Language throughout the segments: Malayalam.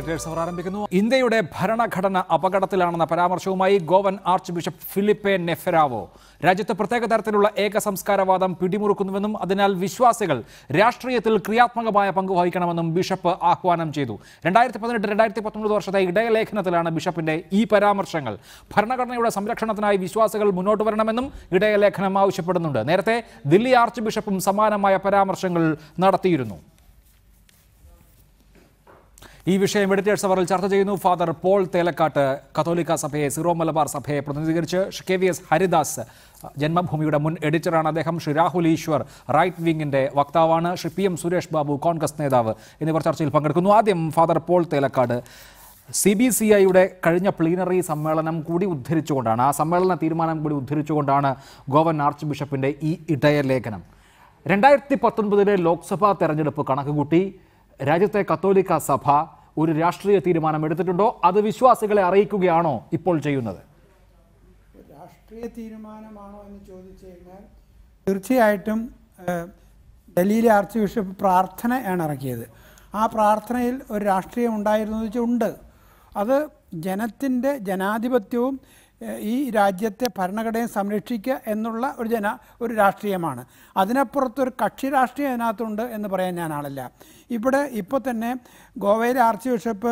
എഡിറ്റേഴ്സ് അവർ ആരംഭിക്കുന്നു ഇന്ത്യയുടെ ഭരണഘടന അപകടത്തിലാണെന്ന പരാമർശവുമായി ഗോവൻ ആർച്ച് ബിഷപ്പ് ഫിലിപ്പെ നെഫെരാവോ രാജ്യത്ത് പ്രത്യേക തരത്തിലുള്ള ഏക സംസ്കാരവാദം പിടിമുറുക്കുന്നുവെന്നും അതിനാൽ വിശ്വാസികൾ രാഷ്ട്രീയത്തിൽ ക്രിയാത്മകമായ പങ്ക് വഹിക്കണമെന്നും ബിഷപ്പ് ആഹ്വാനം ചെയ്തു രണ്ടായിരത്തി പതിനെട്ട് രണ്ടായിരത്തി പത്തൊമ്പത് വർഷത്തെ ഇടയലേഖനത്തിലാണ് ബിഷപ്പിന്റെ ഈ പരാമർശങ്ങൾ ഭരണഘടനയുടെ സംരക്ഷണത്തിനായി വിശ്വാസികൾ മുന്നോട്ട് വരണമെന്നും ഇടയലേഖനം ആവശ്യപ്പെടുന്നുണ്ട് നേരത്തെ ദില്ലി ആർച്ച് ബിഷപ്പും സമാനമായ പരാമർശങ്ങൾ നടത്തിയിരുന്നു ഈ വിഷയം എഡിറ്റേഴ്സ് അവറിൽ ചർച്ച ചെയ്യുന്നു ഫാദർ പോൾ തേലക്കാട്ട് കത്തോലിക്ക സഭയെ സിറോ മലബാർ സഭയെ പ്രതിനിധീകരിച്ച് കെ വി എസ് ഹരിദാസ് ജന്മഭൂമിയുടെ മുൻ എഡിറ്ററാണ് അദ്ദേഹം ശ്രീ രാഹുൽ ഈശ്വർ റൈറ്റ് വിങ്ങിന്റെ വക്താവാണ് ശ്രീ പി എം സുരേഷ് ബാബു കോൺഗ്രസ് നേതാവ് എന്നിവർ ചർച്ചയിൽ പങ്കെടുക്കുന്നു ആദ്യം father Paul Thelakkad C B C ഐയുടെ കഴിഞ്ഞ പ്ലീനറി സമ്മേളനം കൂടി ഉദ്ധരിച്ചുകൊണ്ടാണ് ആ സമ്മേളന തീരുമാനം കൂടി ഉദ്ധരിച്ചുകൊണ്ടാണ് ഗോവൻ ആർച്ച് ബിഷപ്പിന്റെ ഈ ഇടയലേഖനം രണ്ടായിരത്തി പത്തൊൻപതിലെ ലോക്സഭാ തെരഞ്ഞെടുപ്പ് കണക്കുകൂട്ടി രാജ്യത്തെ കത്തോലിക്ക സഭ ഒരു രാഷ്ട്രീയ തീരുമാനം എടുത്തിട്ടുണ്ടോ അത് വിശ്വാസികളെ അറിയിക്കുകയാണോ ഇപ്പോൾ ചെയ്യുന്നത് രാഷ്ട്രീയ തീരുമാനമാണോ എന്ന് ചോദിച്ചു കഴിഞ്ഞാൽ തീർച്ചയായിട്ടും ഏഹ്, ഡൽഹിയിലെ ആർച്ച് ബിഷപ്പ് പ്രാർത്ഥനയാണ് ഇറക്കിയത് ആ പ്രാർത്ഥനയിൽ ഒരു രാഷ്ട്രീയം ഉണ്ടായിരുന്നു എന്ന് വെച്ചാൽ ഉണ്ട് അത് ജനത്തിൻ്റെ ജനാധിപത്യവും ഏഹ്, ഈ രാജ്യത്തെ ഭരണഘടനയെ സംരക്ഷിക്കുക എന്നുള്ള ഒരു ജന ഒരു രാഷ്ട്രീയമാണ് അതിനപ്പുറത്തൊരു കക്ഷി രാഷ്ട്രീയം അതിനകത്തുണ്ട് എന്ന് പറയാൻ ഞാൻ ആളല്ല ഇവിടെ ഇപ്പോൾ തന്നെ ഗോവയിലെ ആർച്ച് ബിഷപ്പ്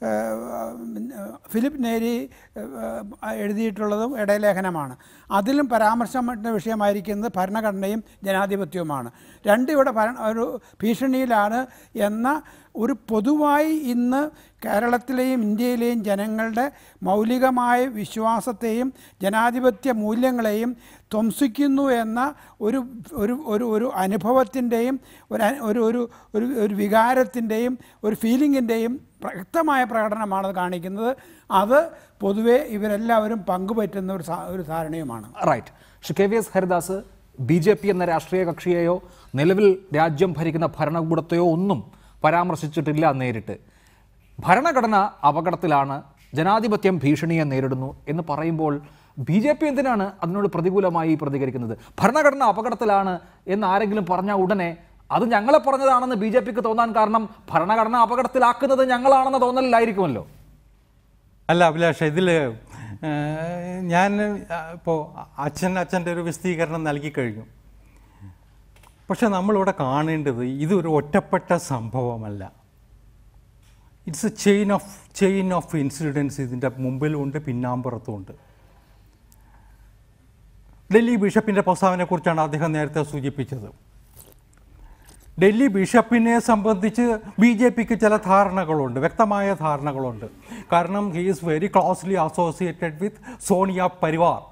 ഏഹ്, ഫിലിപ്പ് നേരി ഏഹ്, എഴുതിയിട്ടുള്ളതും ഇടയലേഖനമാണ് അതിലും പരാമർശമായ വിഷയമായിരിക്കുന്നത് ഭരണഘടനയും ജനാധിപത്യവുമാണ് രണ്ടും ഇവിടെ ഭരണ ഒരു ഭീഷണിയിലാണ് എന്ന ഒരു പൊതുവായി ഇന്ന് കേരളത്തിലെയും ഇന്ത്യയിലെയും ജനങ്ങളുടെ മൗലികമായ വിശ്വാസത്തെയും ജനാധിപത്യ മൂല്യങ്ങളെയും ധ്വംസിക്കുന്നു എന്ന ഒരു ഒരു ഒരു ഒരു അനുഭവത്തിൻ്റെയും ഒരു അ- ഒരു ഒരു ഒരു ഒരു വികാരത്തിൻ്റെയും ഒരു ഫീലിങ്ങിൻ്റെയും വ്യക്തമായ പ്രകടനമാണ് അത് കാണിക്കുന്നത് അത് പൊതുവേ ഇവരെല്ലാവരും പങ്കുപറ്റുന്ന ഒരു സാ- ഒരു ധാരണയുമാണ് right Shri K V S Haridas B J P എന്ന രാഷ്ട്രീയ കക്ഷിയെയോ നിലവിൽ രാജ്യം ഭരിക്കുന്ന ഭരണകൂടത്തെയോ ഒന്നും പരാമർശിച്ചിട്ടില്ല നേരിട്ട് ഭരണഘടന അപകടത്തിലാണ് ജനാധിപത്യം ഭീഷണിയെ നേരിടുന്നു എന്ന് പറയുമ്പോൾ ബി ജെ പി എന്തിനാണ് അതിനോട് പ്രതികൂലമായി പ്രതികരിക്കുന്നത് ഭരണഘടന അപകടത്തിലാണ് എന്ന് ആരെങ്കിലും പറഞ്ഞ ഉടനെ അത് ഞങ്ങളെ പറഞ്ഞതാണെന്ന് ബി ജെ പിക്ക് തോന്നാൻ കാരണം ഭരണഘടന അപകടത്തിലാക്കുന്നത് ഞങ്ങളാണെന്ന തോന്നലിലായിരിക്കുമല്ലോ അല്ല അഭിലാഷ് ഇതിൽ ഞാൻ ഇപ്പോൾ അച്ഛൻ അച്ഛൻ്റെ ഒരു വിശദീകരണം നൽകി കഴിഞ്ഞു പക്ഷെ നമ്മളിവിടെ കാണേണ്ടത് ഇതൊരു ഒറ്റപ്പെട്ട സംഭവമല്ല it's a chain of chain of incidence ഇതിൻ്റെ മുമ്പിലുണ്ട് പിന്നാമ്പുറത്തുമുണ്ട് ഡൽഹി ബിഷപ്പിൻ്റെ പ്രസ്താവനയെക്കുറിച്ചാണ് അദ്ദേഹം നേരത്തെ സൂചിപ്പിച്ചത് ഡൽഹി ബിഷപ്പിനെ സംബന്ധിച്ച് ബി ജെ പിക്ക് ചില ധാരണകളുണ്ട് വ്യക്തമായ ധാരണകളുണ്ട് കാരണം he is very closely associated with Sonia Parivar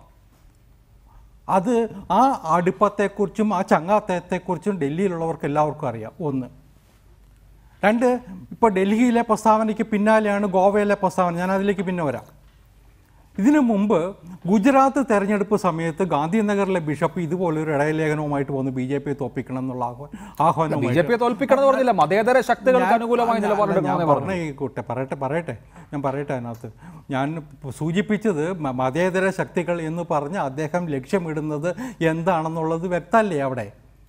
അത് ആ അടുപ്പത്തെക്കുറിച്ചും ആ ചങ്ങാത്തത്തെക്കുറിച്ചും ഡൽഹിയിലുള്ളവർക്ക് എല്ലാവർക്കും അറിയാം ഒന്ന് രണ്ട് ഇപ്പോൾ ഡൽഹിയിലെ പ്രസ്താവനയ്ക്ക് പിന്നാലെയാണ് ഗോവയിലെ പ്രസ്താവന ഞാൻ അതിലേക്ക് പിന്നെ വരാം ഇതിനു മുമ്പ് ഗുജറാത്ത് തെരഞ്ഞെടുപ്പ് സമയത്ത് ഗാന്ധിനഗറിലെ ബിഷപ്പ് ഇതുപോലൊരു ഇടയലേഖനവുമായിട്ട് വന്ന് ബി ജെ പി തോപ്പിക്കണം എന്നുള്ള ആഹ്വാ- ബി ആഹ്വാനവുമായിട്ട് ജെ പിയെ തോൽപ്പിക്കണം എന്ന് പറഞ്ഞില്ല മതേതര ശക്തികൾക്ക് ഞാൻ- അനുകൂലമായ ഞാൻ- നിലപാടെടുക്കണമെന്നേ ഞാൻ പറഞ്ഞു പറഞ്ഞ ഈ കൂട്ടെ പറയട്ടെ പറയട്ടെ ഞാൻ പറയട്ടെ അതിനകത്ത് ഞാൻ സൂചിപ്പിച്ചത് മ- മതേതര ശക്തികൾ എന്ന് പറഞ്ഞ് അദ്ദേഹം ലക്ഷ്യമിടുന്നത് എന്താണെന്നുള്ളത് വ്യക്തമല്ലേ അവിടെ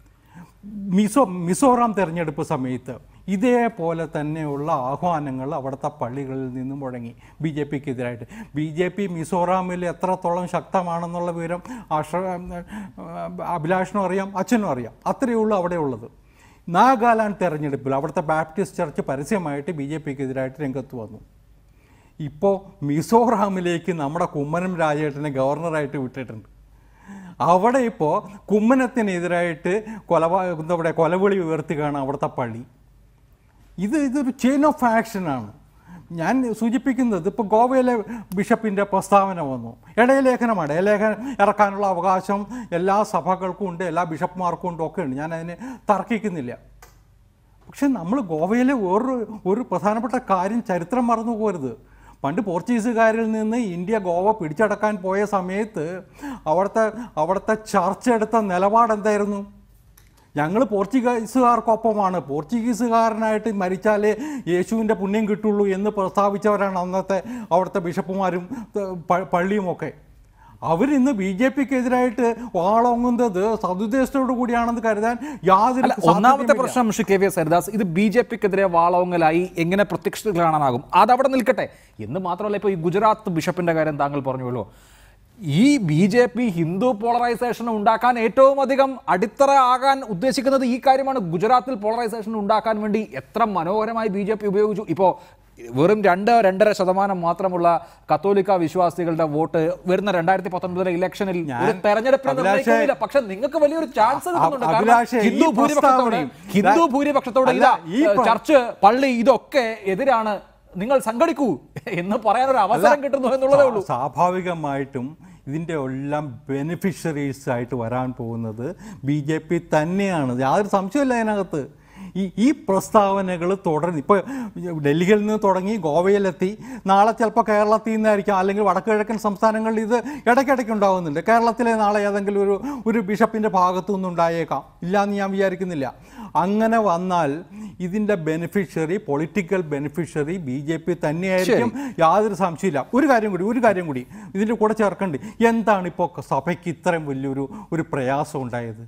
മിസോ മിസോറാം തെരഞ്ഞെടുപ്പ് സമയത്ത് ഇതേപോലെ തന്നെയുള്ള ആഹ്വാനങ്ങൾ അവിടുത്തെ പള്ളികളിൽ നിന്നും മുഴങ്ങി ബി ജെ പിക്ക് എതിരായിട്ട് ബി ജെ പി മിസോറാമിൽ എത്രത്തോളം ശക്തമാണെന്നുള്ള വിവരം അഷ അഭിലാഷിനും അറിയാം അച്ഛനും അറിയാം അത്രയേ ഉള്ളൂ അവിടെ ഉള്ളത് നാഗാലാൻഡ് തെരഞ്ഞെടുപ്പിൽ അവിടുത്തെ ബാപ്റ്റിസ്റ്റ് ചർച്ച് പരസ്യമായിട്ട് ബി ജെ പിക്ക് എതിരായിട്ട് രംഗത്ത് വന്നു ഇപ്പോൾ മിസോറാമിലേക്ക് നമ്മുടെ കുമ്മനം രാജേട്ടനെ ഗവർണറായിട്ട് വിട്ടിട്ടുണ്ട് അവിടെ ഇപ്പോൾ കുമ്മനത്തിനെതിരായിട്ട് കൊലപാ എന്താ പറയുക കൊലവിളി ഉയർത്തുകയാണ് അവിടുത്തെ പള്ളി ഇത് ഇതൊരു ചെയിൻ ഓഫ് ആക്ഷനാണ് ഞാൻ സൂചിപ്പിക്കുന്നത് ഇപ്പോൾ ഗോവയിലെ ബിഷപ്പിൻ്റെ പ്രസ്താവന വന്നു ഇടയലേഖനമാണ് ഇടയലേഖനം ഇറക്കാനുള്ള അവകാശം എല്ലാ സഭകൾക്കും ഉണ്ട് എല്ലാ ബിഷപ്പ്മാർക്കും ഉണ്ട് ഒക്കെ ഉണ്ട് ഞാൻ അതിനെ തർക്കിക്കുന്നില്ല പക്ഷെ നമ്മൾ ഗോവയിലെ വേറൊരു ഒരു പ്രധാനപ്പെട്ട കാര്യം ചരിത്രം മറന്നു പോകരുത് പണ്ട് പോർച്ചുഗീസുകാരിൽ നിന്ന് ഇന്ത്യ ഗോവ പിടിച്ചടക്കാൻ പോയ സമയത്ത് അവിടുത്തെ അവിടുത്തെ ചർച്ച എടുത്ത നിലപാട് എന്തായിരുന്നു ഞങ്ങൾ പോർച്ചുഗീസുകാർക്കൊപ്പമാണ് പോർച്ചുഗീസുകാരനായിട്ട് മരിച്ചാലേ യേശുവിൻ്റെ പുണ്യം കിട്ടുള്ളൂ എന്ന് പ്രസ്താവിച്ചവരാണ് അന്നത്തെ അവിടുത്തെ ബിഷപ്പുമാരും ത- പ- പള്ളിയുമൊക്കെ അവരിന്ന് ബി ജെ പിക്ക് എതിരായിട്ട് വാളോങ്ങുന്നത് സതുദ്ദേശത്തോടു കൂടിയാണെന്ന് കരുതാൻ യാതൊരു അല്ല ഒന്നാമത്തെ സാധ്യതയുമില്ല. പ്രശ്നം Shri K V S Haridas ഇത് ബി ജെ പിക്കെതിരെ വാളോങ്ങലായി എങ്ങനെ പ്രത്യക്ഷത്തിൽ കാണാനാകും അതവിടെ നിൽക്കട്ടെ എന്ന് മാത്രമല്ല ഇപ്പോൾ ഈ ഗുജറാത്ത് ബിഷപ്പിന്റെ കാര്യം താങ്കൾ പറഞ്ഞുവല്ലോ ഈ B J P Hindu polarisation ഉണ്ടാക്കാൻ ഏറ്റവും അധികം അടിത്തറ ആകാൻ ഉദ്ദേശിക്കുന്നത് ഈ കാര്യമാണ് ഗുജറാത്തിൽ പോളറൈസേഷൻ ഉണ്ടാക്കാൻ വേണ്ടി എത്ര മനോഹരമായി ബി ജെ പി ഉപയോഗിച്ചു ഇപ്പോൾ വെറും രണ്ട് രണ്ടര ശതമാനം മാത്രമുള്ള കത്തോലിക്ക വിശ്വാസികളുടെ വോട്ട് വരുന്ന രണ്ടായിരത്തി പത്തൊൻപതിലെ ഇലക്ഷനിൽ ഒരു ഞാൻ- തെരഞ്ഞെടുപ്പിനെ അഭിലാഷേ- നിർണ്ണയിക്കുന്നില്ല പക്ഷെ നിങ്ങൾക്ക് വലിയൊരു ചാൻസ് കിട്ടുന്നുണ്ട് കാരണം അഭിലാഷേ, ഈ ഹിന്ദു ഭൂരിപക്ഷത്തോട് പ്രസ്താവനയും- ഹിന്ദു ഭൂരിപക്ഷത്തോട് അല്ല, ഇതാ ഈ പ്ര- ചർച്ച് പള്ളി ഇതൊക്കെ എതിരാണ് നിങ്ങൾ സംഘടിക്കൂ എന്ന് പറയാനൊരു അവസരം കിട്ടുന്നു എന്നുള്ളതേ ഉള്ളൂ സ്വാ- സ്വാഭാവികമായിട്ടും ഇതിൻ്റെ എല്ലാം ബെനിഫിഷ്യറീസ് ആയിട്ട് വരാൻ പോകുന്നത് ബി ജെ പി തന്നെയാണ് യാതൊരു സംശയമില്ല അതിനകത്ത് ഈ ഈ പ്രസ്താവനകൾ തുടർന്ന് ഇപ്പോൾ ഡൽഹിയിൽ നിന്ന് തുടങ്ങി ഗോവയിലെത്തി നാളെ ചിലപ്പോൾ കേരളത്തിൽ നിന്നായിരിക്കും അല്ലെങ്കിൽ വടക്ക് കിഴക്കൻ സംസ്ഥാനങ്ങളിൽ ഇത് ഇടയ്ക്കിടയ്ക്ക് ഉണ്ടാകുന്നുണ്ട് കേരളത്തിലെ നാളെ ഏതെങ്കിലും ഒരു ഒരു ബിഷപ്പിൻ്റെ ഭാഗത്തു നിന്നുണ്ടായേക്കാം ഇല്ല എന്ന് ഞാൻ വിചാരിക്കുന്നില്ല അങ്ങനെ വന്നാൽ ഇതിൻ്റെ beneficiary political beneficiary B J P തന്നെയായിരിക്കും യാതൊരു സംശയമില്ല ഒരു കാര്യം കൂടി ഒരു കാര്യം കൂടി ഇതിൻ്റെ കൂടെ ചേർക്കണ്ട് എന്താണ് ഇപ്പോൾ സഭയ്ക്ക് ഇത്രയും വലിയൊരു ഒരു പ്രയാസം ഉണ്ടായത്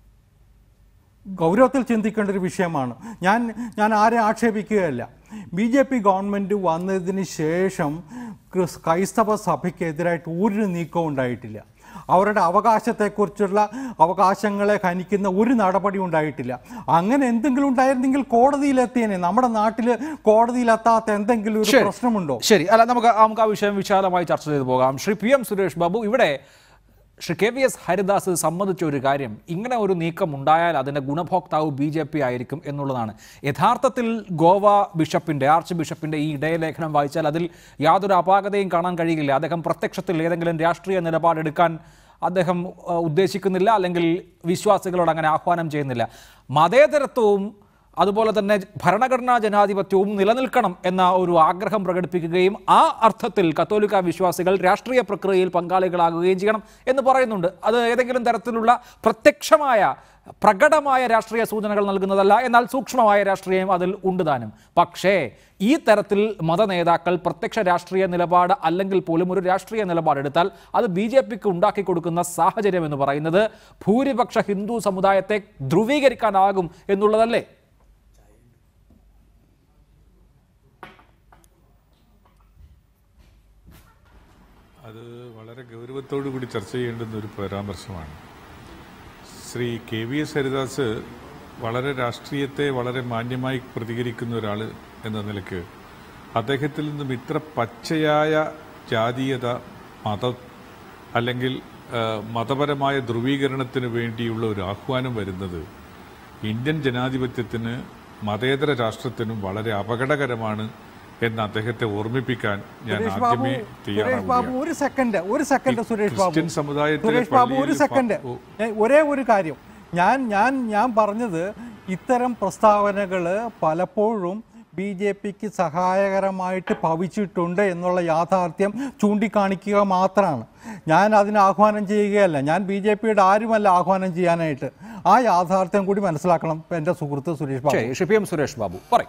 ഗൗരവത്തിൽ ചിന്തിക്കേണ്ട ഒരു വിഷയമാണ് ഞാൻ ഞാൻ ആരെ ആക്ഷേപിക്കുകയല്ല ബി ജെ പി ഗവൺമെൻറ് വന്നതിന് ശേഷം ക്രിസ്- ക്രൈസ്തവ സഭയ്ക്കെതിരായിട്ട് ഒരു നീക്കവും ഉണ്ടായിട്ടില്ല അവരുടെ അവകാശത്തെക്കുറിച്ചുള്ള അവകാശങ്ങളെ ഹനിക്കുന്ന ഒരു നടപടി ഉണ്ടായിട്ടില്ല അങ്ങനെ എന്തെങ്കിലും ഉണ്ടായിരുന്നെങ്കിൽ കോടതിയിലെത്തിയേനെ നമ്മുടെ നാട്ടിൽ കോടതിയിലെത്താത്ത എന്തെങ്കിലും ഒരു ശരി. പ്രശ്നമുണ്ടോ ശരി അല്ല നമുക്ക് നമുക്ക് ആ വിഷയം വിശാലമായി ചർച്ച ചെയ്തു പോകാം ശ്രീ പി എം സുരേഷ് ബാബു ഇവിടെ Shri K V S Haridas സമ്മതിച്ച ഒരു കാര്യം ഇങ്ങനെ ഒരു നീക്കം ഉണ്ടായാൽ അതിന്റെ ഗുണഭോക്താവ് ബി ജെ പി ആയിരിക്കും എന്നുള്ളതാണ് യഥാർത്ഥത്തിൽ ഗോവ ബിഷപ്പിന്റെ ആർച്ച് ബിഷപ്പിന്റെ ഈ ഇടയലേഖനം വായിച്ചാൽ അതിൽ യാതൊരു അപാകതയും കാണാൻ കഴിയില്ല അദ്ദേഹം പ്രത്യക്ഷത്തിൽ ഏതെങ്കിലും രാഷ്ട്രീയ നിലപാടെടുക്കാൻ അദ്ദേഹം ആ, ഉദ്ദേശിക്കുന്നില്ല അല്ലെങ്കിൽ വിശ്വാസികളോട് അങ്ങനെ ആഹ്വാനം ചെയ്യുന്നില്ല മതേതരത്വവും അതുപോലെ തന്നെ ഭരണഘടനാ ജനാധിപത്യവും നിലനിൽക്കണം എന്ന ഒരു ആഗ്രഹം പ്രകടിപ്പിക്കുകയും ആ അർത്ഥത്തിൽ കത്തോലിക്ക വിശ്വാസികൾ രാഷ്ട്രീയ പ്രക്രിയയിൽ പങ്കാളികളാകുകയും ചെയ്യണം എന്ന് പറയുന്നുണ്ട് അത് ഏതെങ്കിലും തരത്തിലുള്ള പ്രത്യക്ഷമായ പ്രകടമായ രാഷ്ട്രീയ സൂചനകൾ നൽകുന്നതല്ല എന്നാൽ സൂക്ഷ്മമായ രാഷ്ട്രീയം അതിൽ ഉണ്ട് താനും പക്ഷേ ഈ തരത്തിൽ മതനേതാക്കൾ പ്രത്യക്ഷ രാഷ്ട്രീയ നിലപാട് അല്ലെങ്കിൽ പോലും ഒരു രാഷ്ട്രീയ നിലപാടെടുത്താൽ അത് ബി ജെ പിക്ക് ഉണ്ടാക്കി കൊടുക്കുന്ന സാഹചര്യം എന്ന് പറയുന്നത് ഭൂരിപക്ഷ ഹിന്ദു സമുദായത്തെ ധ്രുവീകരിക്കാനാകും എന്നുള്ളതല്ലേ അത് വളരെ ഗൗരവത്തോടു കൂടി ചർച്ച ചെയ്യേണ്ടുന്ന ഒരു പരാമർശമാണ് Shri K V S Haridas വളരെ രാഷ്ട്രീയത്തെ വളരെ മാന്യമായി പ്രതികരിക്കുന്ന ഒരാൾ എന്ന നിലയ്ക്ക് അദ്ദേഹത്തിൽ നിന്നും ഇത്ര പച്ചയായ ജാതീയത മത അല്ലെങ്കിൽ ആ, മതപരമായ ധ്രുവീകരണത്തിന് വേണ്ടിയുള്ള ഒരു ആഹ്വാനം വരുന്നത് ഇന്ത്യൻ ജനാധിപത്യത്തിന് മതേതര രാഷ്ട്രത്തിനും വളരെ അപകടകരമാണ് എന്ന് അദ്ദേഹത്തെ ഓർമ്മിപ്പിക്കാൻ ഞാൻ സുരേഷ് ബാബു ആദ്യമേ സുരേഷ് ബാബു തയ്യാറാവുകയാണ് ഒരു സെക്കൻഡ് ഒരു സെക്കൻഡ് ഈ സുരേഷ് ബാബു ക്രിസ്ത്യൻ സമുദായത്തിലെ സുരേഷ് ബാബു ഒരു പള്ളിയിൽ സെക്കൻഡ് പ- ഓ. ഞാൻ ഒരേ ഒരു കാര്യം ഞാൻ ഞാൻ ഞാൻ പറഞ്ഞത് ഇത്തരം പ്രസ്താവനകൾ പലപ്പോഴും ബി ജെ പിക്ക് സഹായകരമായിട്ട് ഭവിച്ചിട്ടുണ്ട് എന്നുള്ള യാഥാർത്ഥ്യം ചൂണ്ടിക്കാണിക്കുക മാത്രമാണ് ഞാൻ അതിന് ആഹ്വാനം ചെയ്യുകയല്ല ഞാൻ ബി ജെ പിയുടെ ആരുമല്ല ആഹ്വാനം ചെയ്യാനായിട്ട് ആ യാഥാർത്ഥ്യം കൂടി മനസ്സിലാക്കണം എൻ്റെ സുഹൃത്ത് സുരേഷ് ബാബു ശരി ശ്രീ പി എം സുരേഷ് ബാബു പറയും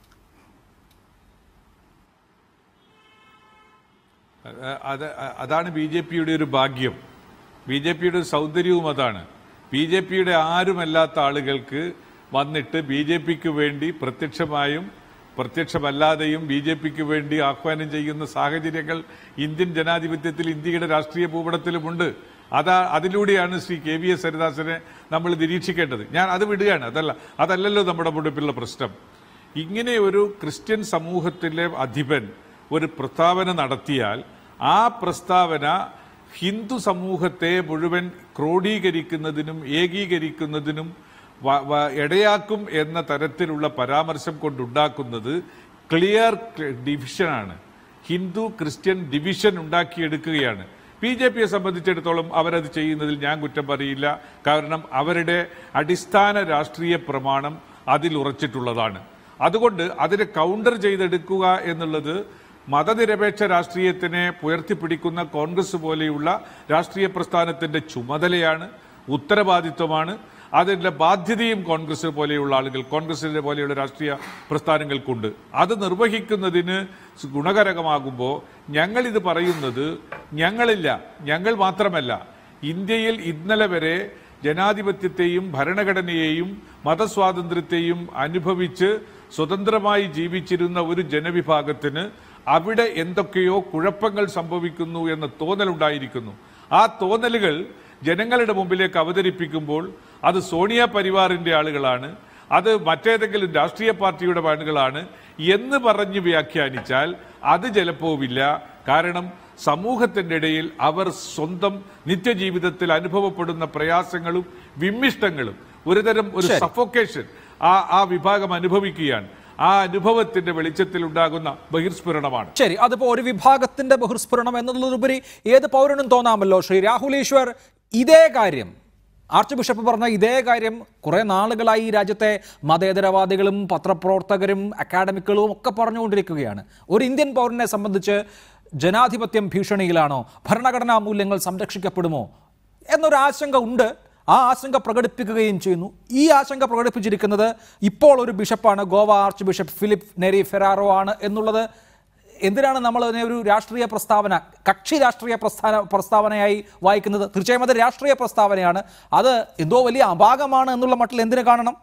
അഹ് അത് അതാണ് ബി ജെ പിയുടെ ഒരു ഭാഗ്യം ബി ജെ പിയുടെ ഒരു സൗന്ദര്യവും അതാണ് ബി ജെ പിയുടെ ആരുമല്ലാത്ത ആളുകൾക്ക് വന്നിട്ട് ബി ജെ പിക്ക് വേണ്ടി പ്രത്യക്ഷമായും പ്രത്യക്ഷമല്ലാതെയും ബി ജെ പിക്ക് വേണ്ടി ആഹ്വാനം ചെയ്യുന്ന സാഹചര്യങ്ങൾ ഇന്ത്യൻ ജനാധിപത്യത്തിൽ ഇന്ത്യയുടെ രാഷ്ട്രീയ ഭൂപടത്തിലുമുണ്ട് അതാ അതിലൂടെയാണ് ശ്രീ കെ വി എസ് ഹരിദാസനെ നമ്മൾ നിരീക്ഷിക്കേണ്ടത് ഞാൻ അത് വിടുകയാണ് അതല്ല അതല്ലല്ലോ നമ്മുടെ മുടിപ്പിലുള്ള പ്രശ്നം ഇങ്ങനെ ഒരു ക്രിസ്ത്യൻ സമൂഹത്തിലെ അധിപൻ ഒരു പ്രസ്താവന നടത്തിയാൽ ആ പ്രസ്താവന ഹിന്ദു സമൂഹത്തെ മുഴുവൻ ക്രോഡീകരിക്കുന്നതിനും ഏകീകരിക്കുന്നതിനും വ- വ- ഇടയാക്കും എന്ന തരത്തിലുള്ള പരാമർശം കൊണ്ടുണ്ടാക്കുന്നത് ക്ലിയർ ഡിവിഷനാണ് ഹിന്ദു ക്രിസ്ത്യൻ ഡിവിഷൻ ഉണ്ടാക്കിയെടുക്കുകയാണ് ബി ജെ പിയെ സംബന്ധിച്ചിടത്തോളം അവരത് ചെയ്യുന്നതിൽ ഞാൻ കുറ്റം പറയില്ല കാരണം അവരുടെ അടിസ്ഥാന രാഷ്ട്രീയ പ്രമാണം അതിൽ ഉറച്ചിട്ടുള്ളതാണ് അതുകൊണ്ട് അതിനെ കൗണ്ടർ ചെയ്തെടുക്കുക എന്നുള്ളത് മതനിരപേക്ഷ രാഷ്ട്രീയത്തിനെ ഉയർത്തിപ്പിടിക്കുന്ന കോൺഗ്രസ് പോലെയുള്ള രാഷ്ട്രീയ പ്രസ്ഥാനത്തിന്റെ ചുമതലയാണ് ഉത്തരവാദിത്വമാണ് അതിന്റെ ബാധ്യതയും കോൺഗ്രസ് പോലെയുള്ള ആളുകൾ കോൺഗ്രസിനെ പോലെയുള്ള രാഷ്ട്രീയ പ്രസ്ഥാനങ്ങൾക്കുണ്ട് അത് നിർവഹിക്കുന്നതിന് ഗുണകരമാകുമ്പോൾ ഞങ്ങൾ ഇത് പറയുന്നത് ഞങ്ങളില്ല ഞങ്ങൾ മാത്രമല്ല ഇന്ത്യയിൽ ഇന്നലെ വരെ ജനാധിപത്യത്തെയും ഭരണഘടനയെയും മതസ്വാതന്ത്ര്യത്തെയും അനുഭവിച്ച് സ്വതന്ത്രമായി ജീവിച്ചിരുന്ന ഒരു ജനവിഭാഗത്തിന് അവിടെ എന്തൊക്കെയോ കുഴപ്പങ്ങൾ സംഭവിക്കുന്നു എന്ന തോന്നലുണ്ടായിരിക്കുന്നു ആ തോന്നലുകൾ ജനങ്ങളുടെ മുമ്പിലേക്ക് അവതരിപ്പിക്കുമ്പോൾ അത് സോണിയ പരിവാറിന്റെ ആളുകളാണ് അത് മറ്റേതെങ്കിലും രാഷ്ട്രീയ പാർട്ടിയുടെ ആളുകളാണ് എന്ന് പറഞ്ഞ് വ്യാഖ്യാനിച്ചാൽ അത് ചിലപ്പോവില്ല കാരണം സമൂഹത്തിന്റെ ഇടയിൽ അവർ സ്വന്തം നിത്യജീവിതത്തിൽ അനുഭവപ്പെടുന്ന പ്രയാസങ്ങളും വിമ്മിഷ്ടങ്ങളും ഒരുതരം ഒരു ശരി. സഫോക്കേഷൻ ആ ആ വിഭാഗം അനുഭവിക്കുകയാണ് ആ അനുഭവത്തിന്റെ വെളിച്ചത്തിൽ ഉണ്ടാകുന്ന ബഹിർസ്ഫുരണമാണ് ശരി അതിപ്പോ ഒരു വിഭാഗത്തിന്റെ ബഹിർസ്ഫുരണം എന്നുള്ളതിലുപരി ഏത് പൗരനും തോന്നാമല്ലോ ശ്രീ രാഹുൽ ഈശ്വർ ഇതേ കാര്യം ആർച്ച് ബിഷപ്പ് പറഞ്ഞ ഇതേ കാര്യം കുറെ നാളുകളായി ഈ രാജ്യത്തെ മതേതരവാദികളും പത്രപ്രവർത്തകരും അക്കാഡമിക്കുകളും ഒക്കെ പറഞ്ഞുകൊണ്ടിരിക്കുകയാണ് ഒരു ഇന്ത്യൻ പൗരനെ സംബന്ധിച്ച് ജനാധിപത്യം ഭീഷണിയിലാണോ ഭരണഘടനാ മൂല്യങ്ങൾ സംരക്ഷിക്കപ്പെടുമോ എന്നൊരു ആശങ്ക ഉണ്ട് ആ ആശങ്ക പ്രകടിപ്പിക്കുകയും ചെയ്യുന്നു ഈ ആശങ്ക പ്രകടിപ്പിച്ചിരിക്കുന്നത് ഇപ്പോൾ ഒരു ബിഷപ്പാണ് ഗോവ ആർച്ച് ബിഷപ്പ് ഫിലിപ്പ് നെരി ഫെറാറോ ആണ് എന്നുള്ളത് എന്തിനാണ് നമ്മൾ അതിനെ ഒരു രാഷ്ട്രീയ പ്രസ്താവന കക്ഷി രാഷ്ട്രീയ പ്രസ്ഥാന പ്രസ്താവനയായി വായിക്കുന്നത് തീർച്ചയായും അത് രാഷ്ട്രീയ പ്രസ്താവനയാണ് അത് എന്തോ വലിയ അപാകമാണ് എന്നുള്ള മട്ടിൽ എന്തിനു കാണണം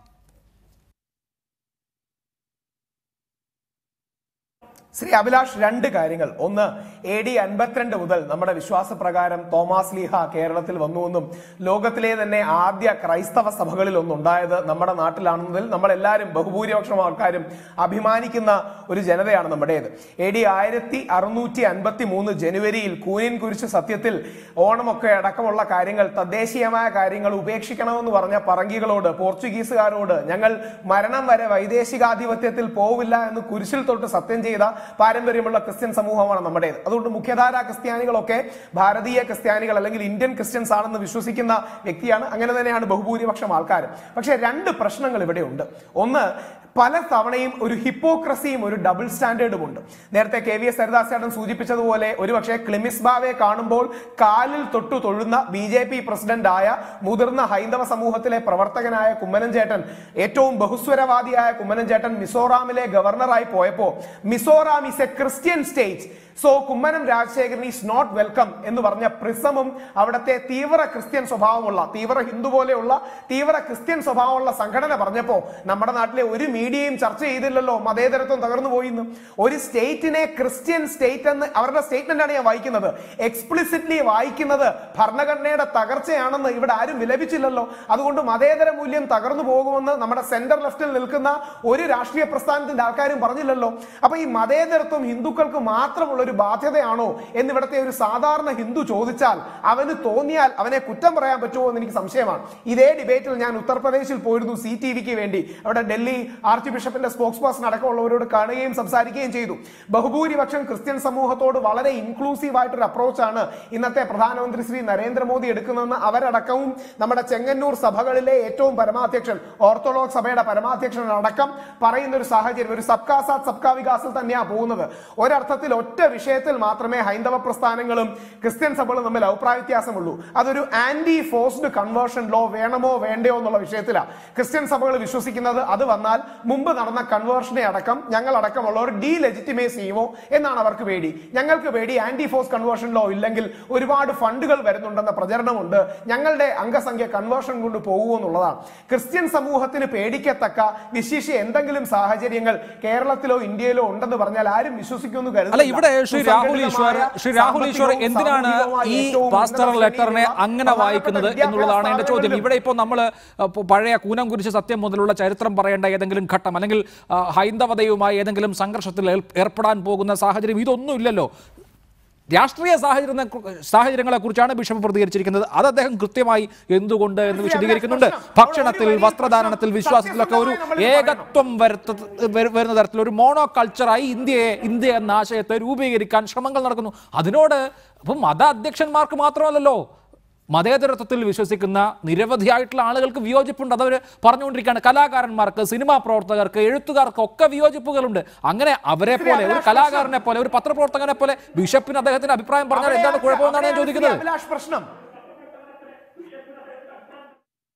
ശ്രീ അഭിലാഷ് രണ്ട് കാര്യങ്ങൾ ഒന്ന് എ ഡി അൻപത്തിരണ്ട് മുതൽ നമ്മുടെ വിശ്വാസപ്രകാരം തോമാസ് ലീഹ കേരളത്തിൽ വന്നുവെന്നും ലോകത്തിലെ തന്നെ ആദ്യ ക്രൈസ്തവ സഭകളിൽ ഒന്നുണ്ടായത് നമ്മുടെ നാട്ടിലാണെന്നതിൽ നമ്മളെല്ലാവരും ബഹുഭൂരിപക്ഷം ആൾക്കാരും അഭിമാനിക്കുന്ന ഒരു ജനതയാണ് നമ്മുടേത് എ ഡി ആയിരത്തി അറുന്നൂറ്റി അൻപത്തി മൂന്ന് ജനുവരിയിൽ കൂനിൻ കുരിശ് സത്യത്തിൽ ഓണമൊക്കെ അടക്കമുള്ള കാര്യങ്ങൾ തദ്ദേശീയമായ കാര്യങ്ങൾ ഉപേക്ഷിക്കണമെന്ന് പറഞ്ഞ പറങ്കികളോട് പോർച്ചുഗീസുകാരോട് ഞങ്ങൾ മരണം വരെ വൈദേശികാധിപത്യത്തിൽ പോവില്ല എന്ന് കുരിശിൽ തൊട്ട് സത്യം ചെയ്ത പാരമ്പര്യമുള്ള ക്രിസ്ത്യൻ സമൂഹമാണ് നമ്മുടേത് അതുകൊണ്ട് മുഖ്യധാര ക്രിസ്ത്യാനികളൊക്കെ ഭാരതീയ ക്രിസ്ത്യാനികൾ അല്ലെങ്കിൽ ഇന്ത്യൻ ക്രിസ്ത്യൻസ് ആണെന്ന് വിശ്വസിക്കുന്ന വ്യക്തിയാണ് അങ്ങനെ തന്നെയാണ് ബഹുഭൂരിപക്ഷം ആൾക്കാരും പക്ഷേ രണ്ട് പ്രശ്നങ്ങൾ ഇവിടെ ഉണ്ട് ഒന്ന് പല തവണയും ഒരു ഹിപ്പോക്രസിയും ഒരു ഡബിൾ സ്റ്റാൻഡേർഡും ഉണ്ട് നേരത്തെ കെ വി എസ് ഹരിദാസ് ചേട്ടൻ സൂചിപ്പിച്ചതുപോലെ ഒരുപക്ഷെ ക്ലിമിസ് ബാവെ കാണുമ്പോൾ കാലിൽ തൊട്ടു തൊഴുന്ന ബി ജെ പി പ്രസിഡന്റായ മുതിർന്ന ഹൈന്ദവ സമൂഹത്തിലെ പ്രവർത്തകനായ കുമ്മനം ചേട്ടൻ ഏറ്റവും ബഹുസ്വരവാദിയായ കുമ്മനം ചേട്ടൻ മിസോറാമിലെ ഗവർണറായി പോയപ്പോ Mizoram is a Christian state so Kummanam Rajasekharan is not welcome എന്ന് പറഞ്ഞ പ്രിസമും അവിടുത്തെ തീവ്ര ക്രിസ്ത്യൻ സ്വഭാവമുള്ള തീവ്ര ഹിന്ദു പോലെയുള്ള തീവ്ര ക്രിസ്ത്യൻ സ്വഭാവമുള്ള സംഘടന പറഞ്ഞപ്പോ നമ്മുടെ നാട്ടിലെ ഒരു മീഡിയയും ചർച്ച ചെയ്തില്ലല്ലോ മതേതരത്വം തകർന്നു പോയിന്ന് ഒരു സ്റ്റേറ്റിനെ ക്രിസ്ത്യൻ സ്റ്റേറ്റ് എന്ന് അവരുടെ സ്റ്റേറ്റ്മെന്റ് ആണ് ഞാൻ വായിക്കുന്നത് എക്സ്പ്ലിസിറ്റ്ലി വായിക്കുന്നത് ഭരണഘടനയുടെ തകർച്ചയാണെന്ന് ഇവിടെ ആരും വിലപിച്ചില്ലല്ലോ അതുകൊണ്ട് മതേതര മൂല്യം തകർന്നു പോകുമെന്ന് നമ്മുടെ സെന്റർ ലെഫ്റ്റിൽ നിൽക്കുന്ന ഒരു രാഷ്ട്രീയ പ്രസ്ഥാനത്തിന്റെ ആൾക്കാരും പറഞ്ഞില്ലല്ലോ അപ്പൊ ഈ മതേതരത്വം ഹിന്ദുക്കൾക്ക് മാത്രമുള്ള ഒരു ബാധ്യതയാണോ എന്ന് ഇവിടുത്തെ ഒരു സാധാരണ ഹിന്ദു ചോദിച്ചാൽ അവന് തോന്നിയാൽ അവനെ കുറ്റം പറയാൻ പറ്റുമോ എന്ന് എനിക്ക് സംശയമാണ് ഇതേ ഡിബേറ്റിൽ ഞാൻ ഉത്തർപ്രദേശിൽ പോയിരുന്നു സി ടി വിക്ക് വേണ്ടി അവിടെ ഡൽഹി ആർച്ച് ബിഷപ്പിന്റെ സ്പോക്സ് പേഴ്സൺ അടക്കമുള്ളവരോട് കാണുകയും സംസാരിക്കുകയും ചെയ്തു ബഹുഭൂരിപക്ഷം ക്രിസ്ത്യൻ സമൂഹത്തോട് വളരെ ഇൻക്ലൂസീവ് ആയിട്ടൊരു അപ്രോച്ചാണ് ഇന്നത്തെ പ്രധാനമന്ത്രി ശ്രീ നരേന്ദ്രമോദി എടുക്കുന്നതെന്ന് അവരടക്കവും നമ്മുടെ ചെങ്ങന്നൂർ സഭകളിലെ ഏറ്റവും പരമാധ്യക്ഷൻ ഓർത്തഡോക്സ് സഭയുടെ പരമാധ്യക്ഷൻ അടക്കം പറയുന്ന ഒരു സാഹചര്യം ഒരു സബ്കാ സാത്ത് സബ്കാ വികാസിൽ തന്നെയാണ് പോകുന്നത് ഒരർത്ഥത്തിൽ ഒറ്റ വിഷയത്തിൽ മാത്രമേ ഹൈന്ദവ പ്രസ്ഥാനങ്ങളും ക്രിസ്ത്യൻ സഭകളും തമ്മിൽ അഭിപ്രായ വ്യത്യാസമുള്ളൂ അതൊരു ആന്റി ഫോഴ്സ്ഡ് കൺവേർഷൻ ലോ വേണമോ വേണ്ടയോ എന്നുള്ള വിഷയത്തിലാണ് ക്രിസ്ത്യൻ സഭകൾ വിശ്വസിക്കുന്നത് അത് വന്നാൽ മുമ്പ് നടന്ന കൺവേർഷനെ അടക്കം ഞങ്ങൾ അടക്കമുള്ളവർ ഡീ ലെജിറ്റിമേറ്റ് ചെയ്യുമോ എന്നാണ് അവർക്ക് പേടി ഞങ്ങൾക്ക് പേടി ആന്റി ഫോഴ്സ് കൺവേർഷൻ ലോ ഇല്ലെങ്കിൽ ഒരുപാട് ഫണ്ടുകൾ വരുന്നുണ്ടെന്ന പ്രചരണമുണ്ട് ഞങ്ങളുടെ അംഗസംഖ്യ കൺവേർഷൻ കൊണ്ട് പോകുമോ എന്നുള്ളതാണ് ക്രിസ്ത്യൻ സമൂഹത്തിന് പേടിക്കത്തക്ക വിശേഷ എന്തെങ്കിലും സാഹചര്യങ്ങൾ കേരളത്തിലോ ഇന്ത്യയിലോ ഉണ്ടെന്ന് പറഞ്ഞാൽ ആരും വിശ്വസിക്കുമെന്ന് കരുതുന്നില്ല. അല്ല ഇവിടെ ശ്രീ രാഹുൽ ഈശ്വർ സുസംഘടിതമായ ശ്രീ രാഹുൽ ഈശ്വർ സാമ്പത്തികവും എന്തിനാണ് സാമൂഹികവുമായ ഈ ഏറ്റവും പാസ്റ്ററൽ ഉന്നത ലെറ്ററിനെ ശ്രേണിയിലുള്ള അങ്ങനെ പ്രധാനപ്പെട്ട വായിക്കുന്നത് വിദ്യാഭ്യാസ എന്നുള്ളതാണ് എന്റെ ചോദ്യം സ്ഥാപനങ്ങളിലും ഇവിടെ ഇപ്പോൾ നമ്മൾ പഴയ കൂനം കുരിശ് സത്യം മുതലുള്ള ചരിത്രം പറയേണ്ട ഏതെങ്കിലും ഘട്ടം അല്ലെങ്കിൽ ആ, ഹൈന്ദവതയുമായി ഏതെങ്കിലും സംഘർഷത്തിൽ ഏർ- ഏർപ്പെടാൻ പോകുന്ന സാഹചര്യം ഇതൊന്നും ഇല്ലല്ലോ രാഷ്ട്രീയ സാഹചര്യ സാഹചര്യങ്ങളെ കുറിച്ചാണ് ബിഷപ്പ് പ്രതികരിച്ചിരിക്കുന്നത് അത് അദ്ദേഹം കൃത്യമായി എന്തുകൊണ്ട് എന്ന് വിശദീകരിക്കുന്നുണ്ട് ഭക്ഷണത്തിൽ വസ്ത്രധാരണത്തിൽ വിശ്വാസത്തിലൊക്കെ ഒരു ഏകത്വം വരുത്ത വരു- വരുന്ന തരത്തിൽ ഒരു മോണോ കൾച്ചറായി ഇന്ത്യയെ ഇന്ത്യ എന്ന ആശയത്തെ രൂപീകരിക്കാൻ ശ്രമങ്ങൾ നടക്കുന്നു അതിനോട് അപ്പം മത അധ്യക്ഷന്മാർക്ക് മാത്രമല്ലല്ലോ മതേതരത്വത്തിൽ വിശ്വസിക്കുന്ന നിരവധിയായിട്ടുള്ള ആളുകൾക്ക് വിയോജിപ്പുണ്ട് അതവർ പറഞ്ഞുകൊണ്ടിരിക്കുകയാണ് കലാകാരന്മാർക്ക് സിനിമാ പ്രവർത്തകർക്ക് എഴുത്തുകാർക്ക് ഒക്കെ വിയോജിപ്പുകളുണ്ട് അങ്ങനെ അവരെ പോലെ ഒരു കലാകാരനെ പോലെ ഒരു പത്രപ്രവർത്തകനെ പോലെ ബിഷപ്പിന് അദ്ദേഹത്തിന്റെ അഭിപ്രായം പറഞ്ഞാൽ എന്താണ് കുഴപ്പമെന്നാണ് ഞാൻ ചോദിക്കുന്നത് അഭിലാഷ് പ്രശ്നം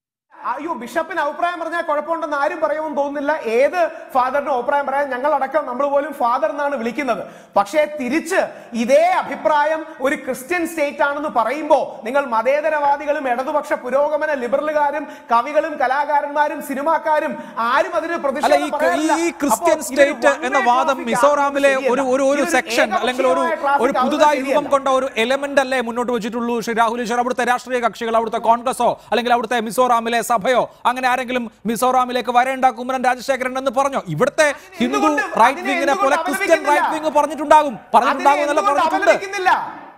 അയ്യോ ബിഷപ്പിന് അഭിപ്രായം പറഞ്ഞാൽ കുഴപ്പമുണ്ടെന്ന് ആരും പറയുമെന്ന് തോന്നുന്നില്ല ഏത് ഫാദറിനും അഭിപ്രായം പറയാൻ ഞങ്ങൾ അടക്കം നമ്മൾ പോലും ഫാദർ എന്നാണ് വിളിക്കുന്നത് പക്ഷേ തിരിച്ച് ഇതേ അഭിപ്രായം ഒരു ക്രിസ്ത്യൻ സ്റ്റേറ്റ് ആണെന്ന് പറയുമ്പോൾ നിങ്ങൾ മതേതരവാദികളും ഇടതുപക്ഷ പുരോഗമന ലിബറലുകാരും കവികളും കലാകാരന്മാരും സിനിമാക്കാരും ആരും അതിന് അല്ല പ്രതിഷേധം ഈ പറയാനില്ല. ഈ ക്രിസ്ത്യൻ അപ്പോൾ ഇതൊരു സ്റ്റേറ്റ് one way എന്ന വാദം traffic മിസോറാമിലെ ആകുന്നത് ഒരു ഒരു ഒരു ശരിയല്ല. സെക്ഷൻ ഇതൊരു അല്ലെങ്കിൽ ഒരു ഏകപക്ഷീയമായ ഒരു traffic പുതുതായി ആകുന്നത് രൂപം ശരിയല്ല. കൊണ്ട ഒരു എലമെന്റ് അല്ലേ മുന്നോട്ട് വെച്ചിട്ടുള്ളൂ ശ്രീ രാഹുൽ ഈശ്വർ അവിടുത്തെ രാഷ്ട്രീയ കക്ഷികൾ അവിടുത്തെ കോൺഗ്രസോ അല്ലെങ്കിൽ അവിടുത്തെ മിസോറാമിലെ സഭയോ അങ്ങനെ ആരെങ്കിലും മിസോറാമിലേക്ക് വരേണ്ട കുമ്മരൻ രാജശേഖരൻ എന്ന് പറഞ്ഞോ ഇവിടുത്തെ ഹിന്ദു എന്തുകൊണ്ട് റൈറ്റ് അതിനെ വിങ്ങിനെ പോലെ എന്തുകൊണ്ട് ക്രിസ്ത്യൻ റൈറ്റ് അപലപിക്കുന്നില്ല? വിങ് പറഞ്ഞിട്ടുണ്ടാകും പറഞ്ഞിട്ടുണ്ടാകും എന്നല്ല അതിനെ എന്തുകൊണ്ട് പറഞ്ഞിട്ടുണ്ട് അപലപിക്കുന്നില്ല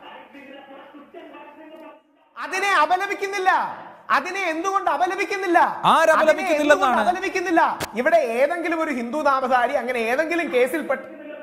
അതിനെ അപലപിക്കുന്നില്ല അതിനെ എന്തുകൊണ്ട് അപലപിക്കുന്നില്ല ആര് അതിനെ അപലപിക്കുന്നില്ലെന്നാണ്? എന്തുകൊണ്ട് അപലപിക്കുന്നില്ല ഇവിടെ ഏതെങ്കിലും ഒരു ഹിന്ദു നാമധാരി അങ്ങനെ ഏതെങ്കിലും കേസിൽ പെട്ട്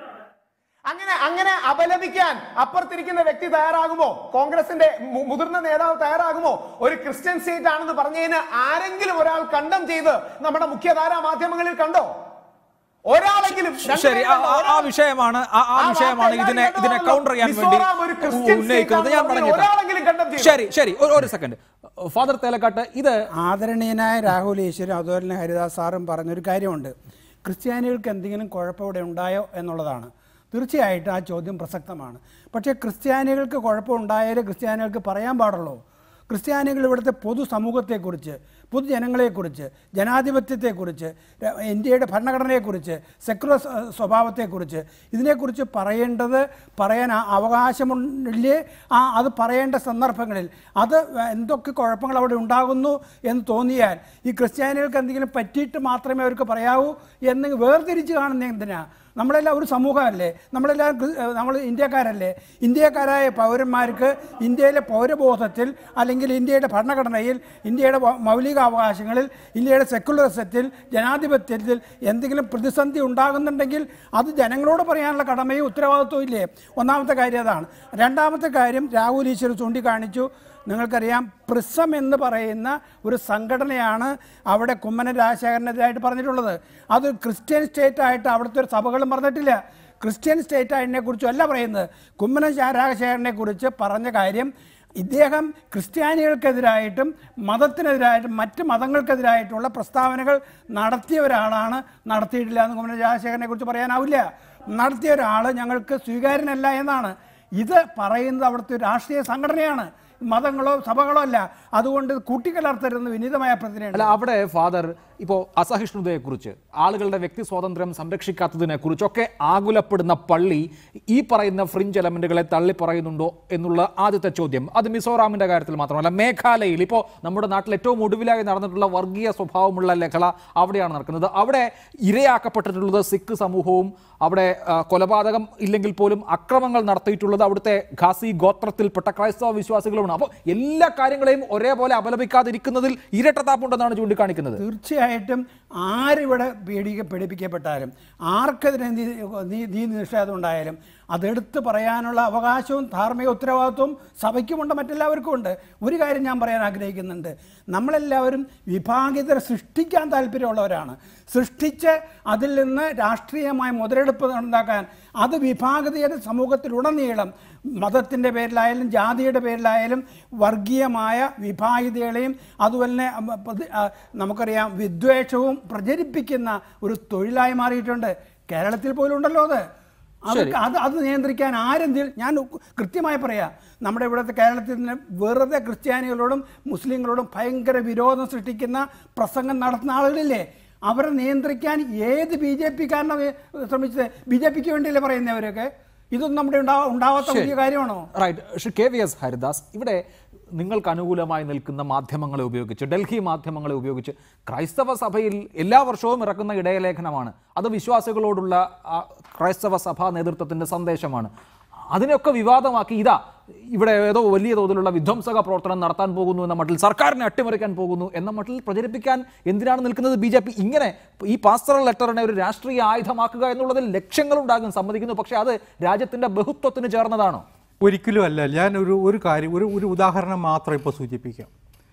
അങ്ങനെ അങ്ങനെ അപലപിക്കാൻ അപ്പുറത്തിരിക്കുന്ന വ്യക്തി തയ്യാറാകുമോ കോൺഗ്രസിന്റെ മു- മുതിർന്ന നേതാവ് തയ്യാറാകുമോ ഒരു ക്രിസ്ത്യൻ സ്റ്റേറ്റ് ആണെന്ന് പറഞ്ഞതിന് ആരെങ്കിലും ഒരാൾ കണ്ടം ചെയ്ത് നമ്മുടെ മുഖ്യധാരാ മാധ്യമങ്ങളിൽ കണ്ടോ ഒരാളെങ്കിലും ശരി ആ- ആ- ആ ഒരാൾ- വിഷയമാണ് ആ- ആ ആ വിഷയമാണ് വാർത്ത ഇതിനെ എല്ലാവരും ഇതിനെ കണ്ടതാണല്ലോ. കൗണ്ടർ ചെയ്യാൻ വേണ്ടി മിസോറാം ഒരു ക്രിസ്ത്യൻ ഉന്നയിക്കുന്നത് ഞാൻ സ്റ്റേറ്റ് ആണെന്ന് ഒരാളെങ്കിലും കണ്ടം പറഞ്ഞേക്കാം ചെയ്തു. ശരി ശരി ഒരു- ഒരു സെക്കൻഡ് ഫാദർ തേലക്കാട്ട് ഇത് ആദരണീയനായ രാഹുൽ ഈശ്വരും അതുപോലെ തന്നെ ഹരിദാസ് സാറും പറഞ്ഞൊരു കാര്യമുണ്ട് ക്രിസ്ത്യാനികൾക്ക് എന്തെങ്കിലും കുഴപ്പം ഇവിടെ ഉണ്ടായോ എന്നുള്ളതാണ് തീർച്ചയായിട്ടും ആ ചോദ്യം പ്രസക്തമാണ് പക്ഷേ ക്രിസ്ത്യാനികൾക്ക് കുഴപ്പമുണ്ടായാലേ ക്രിസ്ത്യാനികൾക്ക് പറയാൻ പാടുള്ളൂ ക്രിസ്ത്യാനികൾ ഇവിടുത്തെ പൊതുസമൂഹത്തെക്കുറിച്ച് പൊതുജനങ്ങളെക്കുറിച്ച് ജനാധിപത്യത്തെക്കുറിച്ച് ര- ഇന്ത്യയുടെ ഭരണഘടനയെക്കുറിച്ച് സെക്കുലർ സ്വ- സ്വഭാവത്തെക്കുറിച്ച് ഇതിനെക്കുറിച്ച് പറയേണ്ടത് പറയാൻ ആ- അവകാശമില്ലേ ആ അത് പറയേണ്ട സന്ദർഭങ്ങളിൽ അത് എന്തൊക്കെ കുഴപ്പങ്ങൾ അവിടെ ഉണ്ടാകുന്നു എന്ന് തോന്നിയാൽ ഈ ക്രിസ്ത്യാനികൾക്ക് എന്തെങ്കിലും പറ്റിയിട്ട് മാത്രമേ അവർക്ക് പറയാവൂ എന്ന് വേർതിരിച്ച് കാണുന്ന എന്തിനാ നമ്മളെല്ലാം ഒരു സമൂഹമല്ലേ നമ്മളെല്ലാം ക്രി- ഏഹ് നമ്മൾ ഇന്ത്യക്കാരല്ലേ ഇന്ത്യക്കാരായ പൗരന്മാർക്ക് ഇന്ത്യയിലെ പൗരബോധത്തിൽ അല്ലെങ്കിൽ ഇന്ത്യയുടെ ഭരണഘടനയിൽ ഇന്ത്യയുടെ വ- മൗലികാവകാശങ്ങളിൽ ഇന്ത്യയുടെ സെക്കുലറിസത്തിൽ ജനാധിപത്യത്തിൽ എന്തെങ്കിലും പ്രതിസന്ധി ഉണ്ടാകുന്നുണ്ടെങ്കിൽ അത് ജനങ്ങളോട് പറയാനുള്ള കടമയും ഉത്തരവാദിത്വവും ഇല്ലേ ഒന്നാമത്തെ കാര്യം അതാണ് രണ്ടാമത്തെ കാര്യം രാഹുൽ ഈശ്വർ ചൂണ്ടിക്കാണിച്ചു നിങ്ങൾക്കറിയാം പ്രിസം എന്ന് പറയുന്ന ഒരു സംഘടനയാണ് അവിടെ കുമ്മനം രാജശേഖരനെതിരായിട്ട് പറഞ്ഞിട്ടുള്ളത് അത് ക്രിസ്ത്യൻ സ്റ്റേറ്റ് ആയിട്ട് അവിടുത്തെ ഒരു സഭകളും പറഞ്ഞിട്ടില്ല ക്രിസ്ത്യൻ സ്റ്റേറ്റ് അതിനെ കുറിച്ചും അല്ല പറയുന്നത് കുമ്മനം രാജശേഖരനെ കുറിച്ച് പറഞ്ഞ കാര്യം ഇദ്ദേഹം ക്രിസ്ത്യാനികൾക്കെതിരായിട്ടും മതത്തിനെതിരായിട്ടും മറ്റ് മതങ്ങൾക്കെതിരായിട്ടുള്ള പ്രസ്താവനകൾ നടത്തിയ ഒരാളാണ് നടത്തിയിട്ടില്ല എന്ന് കുമ്മനം രാജശേഖരനെ കുറിച്ച് പറയാനാവില്ല നടത്തിയ ഒരാൾ ഞങ്ങൾക്ക് സ്വീകാര്യനല്ല എന്നാണ് ഇത് പറയുന്നത് അവിടുത്തെ ഒരു രാഷ്ട്രീയ സംഘടനയാണ് മതങ്ങളോ സഭകളോ അല്ല അതുകൊണ്ട് കൂട്ടിക്കലർത്തരുന്ന വിനീതമായ പ്രതിനിധി അല്ല അവിടെ ഫാദർ ഇപ്പോൾ അസഹിഷ്ണുതയെക്കുറിച്ച് ആളുകളുടെ വ്യക്തി സ്വാതന്ത്ര്യം സംരക്ഷിക്കാത്തതിനെ കുറിച്ചൊക്കെ ആകുലപ്പെടുന്ന പള്ളി ഈ പറയുന്ന ഫ്രിഞ്ച് എലമെന്റുകളെ തള്ളി പറയുന്നുണ്ടോ എന്നുള്ള ആദ്യത്തെ ചോദ്യം അത് മിസോറാമിന്റെ കാര്യത്തിൽ മാത്രമല്ല മേഘാലയയിൽ ഇപ്പോൾ നമ്മുടെ നാട്ടിൽ ഏറ്റവും ഒടുവിലായി നടന്നിട്ടുള്ള വർഗീയ സ്വഭാവമുള്ള ലഹള അവിടെയാണ് നടക്കുന്നത് അവിടെ ഇരയാക്കപ്പെട്ടിട്ടുള്ളത് സിഖ് സമൂഹവും അവിടെ ആ, കൊലപാതകം ഇല്ലെങ്കിൽ പോലും അക്രമങ്ങൾ നടത്തിയിട്ടുള്ളത് അവിടുത്തെ ഖാസി ഗോത്രത്തിൽപ്പെട്ട ക്രൈസ്തവ വിശ്വാസികളുമാണ് അപ്പോൾ എല്ലാ കാര്യങ്ങളെയും ഒരേപോലെ അപലപിക്കാതിരിക്കുന്നതിൽ ഇരട്ടത്താപ്പുണ്ടെന്നാണ് ചൂണ്ടിക്കാണിക്കുന്നത് തീർച്ചയായിട്ടും ആരിവിടെ പേടിക്ക പേടിപ്പിക്കപ്പെട്ടാലും ആർക്കെതിരെ നീ നീ- നീതി നിഷേധം ഉണ്ടായാലും അതെടുത്ത് പറയാനുള്ള അവകാശവും ധാർമ്മിക ഉത്തരവാദിത്വവും സഭയ്ക്കുമുണ്ട് മറ്റെല്ലാവർക്കും ഉണ്ട് ഒരു കാര്യം ഞാൻ പറയാൻ ആഗ്രഹിക്കുന്നുണ്ട് നമ്മളെല്ലാവരും വിഭാഗിതരെ സൃഷ്ടിക്കാൻ താല്പര്യമുള്ളവരാണ് സൃഷ്ടിച്ച് അതിൽ നിന്ന് രാഷ്ട്രീയമായ മുതലെടുപ്പ് ഉണ്ടാക്കാൻ അത് വിഭാഗതയുടെ സമൂഹത്തിലുടനീളം മതത്തിൻ്റെ പേരിലായാലും ജാതിയുടെ പേരിലായാലും വർഗീയമായ വിഭാഗിതകളെയും അതുപോലെ തന്നെ അം, പ്രതി- ആ, നമുക്കറിയാം വിദ്വേഷവും പ്രചരിപ്പിക്കുന്ന ഒരു തൊഴിലായി മാറിയിട്ടുണ്ട് കേരളത്തിൽ പോലും ഉണ്ടല്ലോ അത് അത് അത് അത് നിയന്ത്രിക്കാൻ ആരെന്തിൽ ഞാൻ കൃത്യമായി പറയാം നമ്മുടെ ഇവിടുത്തെ കേരളത്തിൽ തന്നെ വെറുതെ ക്രിസ്ത്യാനികളോടും മുസ്ലിങ്ങളോടും ഭയങ്കര വിരോധം സൃഷ്ടിക്കുന്ന പ്രസംഗം നടത്തുന്ന ആളുകളില്ലേ അവരെ നിയന്ത്രിക്കാൻ ഏത് ബി ജെ പിക്കാരനാണ് ശ്രമിച്ചത് ബി ജെ പിക്ക് വേണ്ടിയല്ലേ പറയുന്നവരൊക്കെ ഇതൊന്നും നമ്മുടെ ഉണ്ടാവാ ഉണ്ടാവാത്ത വലിയ കാര്യമാണോ right Shri K V S Haridas ഇവിടെ നിങ്ങൾക്ക് അനുകൂലമായി നിൽക്കുന്ന മാധ്യമങ്ങളെ ഉപയോഗിച്ച് ഡൽഹി മാധ്യമങ്ങളെ ഉപയോഗിച്ച് ക്രൈസ്തവ സഭയിൽ എല്ലാ വർഷവും ഇറക്കുന്ന ഇടയലേഖനമാണ് അത് വിശ്വാസികളോടുള്ള ആ, ക്രൈസ്തവ സഭാ നേതൃത്വത്തിൻ്റെ സന്ദേശമാണ് അതിനെയൊക്കെ വിവാദമാക്കി ഇതാ ഇവിടെ ഏതോ വലിയ തോതിലുള്ള വിധ്വംസക പ്രവർത്തനം നടത്താൻ പോകുന്നു എന്ന മട്ടിൽ സർക്കാരിനെ അട്ടിമറിക്കാൻ പോകുന്നു എന്ന മട്ടിൽ പ്രചരിപ്പിക്കാൻ എന്തിനാണ് നിൽക്കുന്നത് ബി ജെ പി ഇങ്ങനെ ഈ പാസ്റ്ററൽ ലെറ്ററിനെ ഒരു രാഷ്ട്രീയ ആയുധമാക്കുക എന്നുള്ളതിൽ ലക്ഷ്യങ്ങളുണ്ടാകും സമ്മതിക്കുന്നു പക്ഷേ അത് രാജ്യത്തിന്റെ ബഹുത്വത്തിന് ചേർന്നതാണോ ഒരിക്കലും അല്ല ഞാൻ ഒരു ഒരു കാര്യം ഒരു ഒരു ഉദാഹരണം മാത്രം ഇപ്പോൾ സൂചിപ്പിക്കാം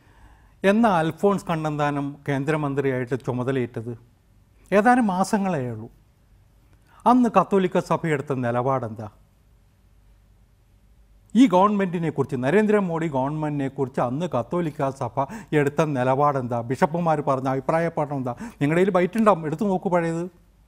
എന്ന അൽഫോൺസ് കണ്ണന്താനം കേന്ദ്രമന്ത്രിയായിട്ട് ചുമതലയേറ്റത് ഏതാനും മാസങ്ങളേ ഉള്ളൂ അന്ന് കത്തോലിക്ക സഭയെടുത്ത നിലപാടെന്താ ഈ ഗവൺമെൻറ്റിനെ കുറിച്ച് നരേന്ദ്രമോദി ഗവൺമെൻറ്റിനെ കുറിച്ച് അന്ന് കത്തോലിക്ക സഭ എടുത്ത നിലപാടെന്താ ബിഷപ്പുമാർ പറഞ്ഞ അഭിപ്രായപ്പാടം എന്താ നിങ്ങളുടെ കയ്യിൽ ബൈറ്റ് ഉണ്ടാവും എടുത്തു നോക്കൂ പഴയത്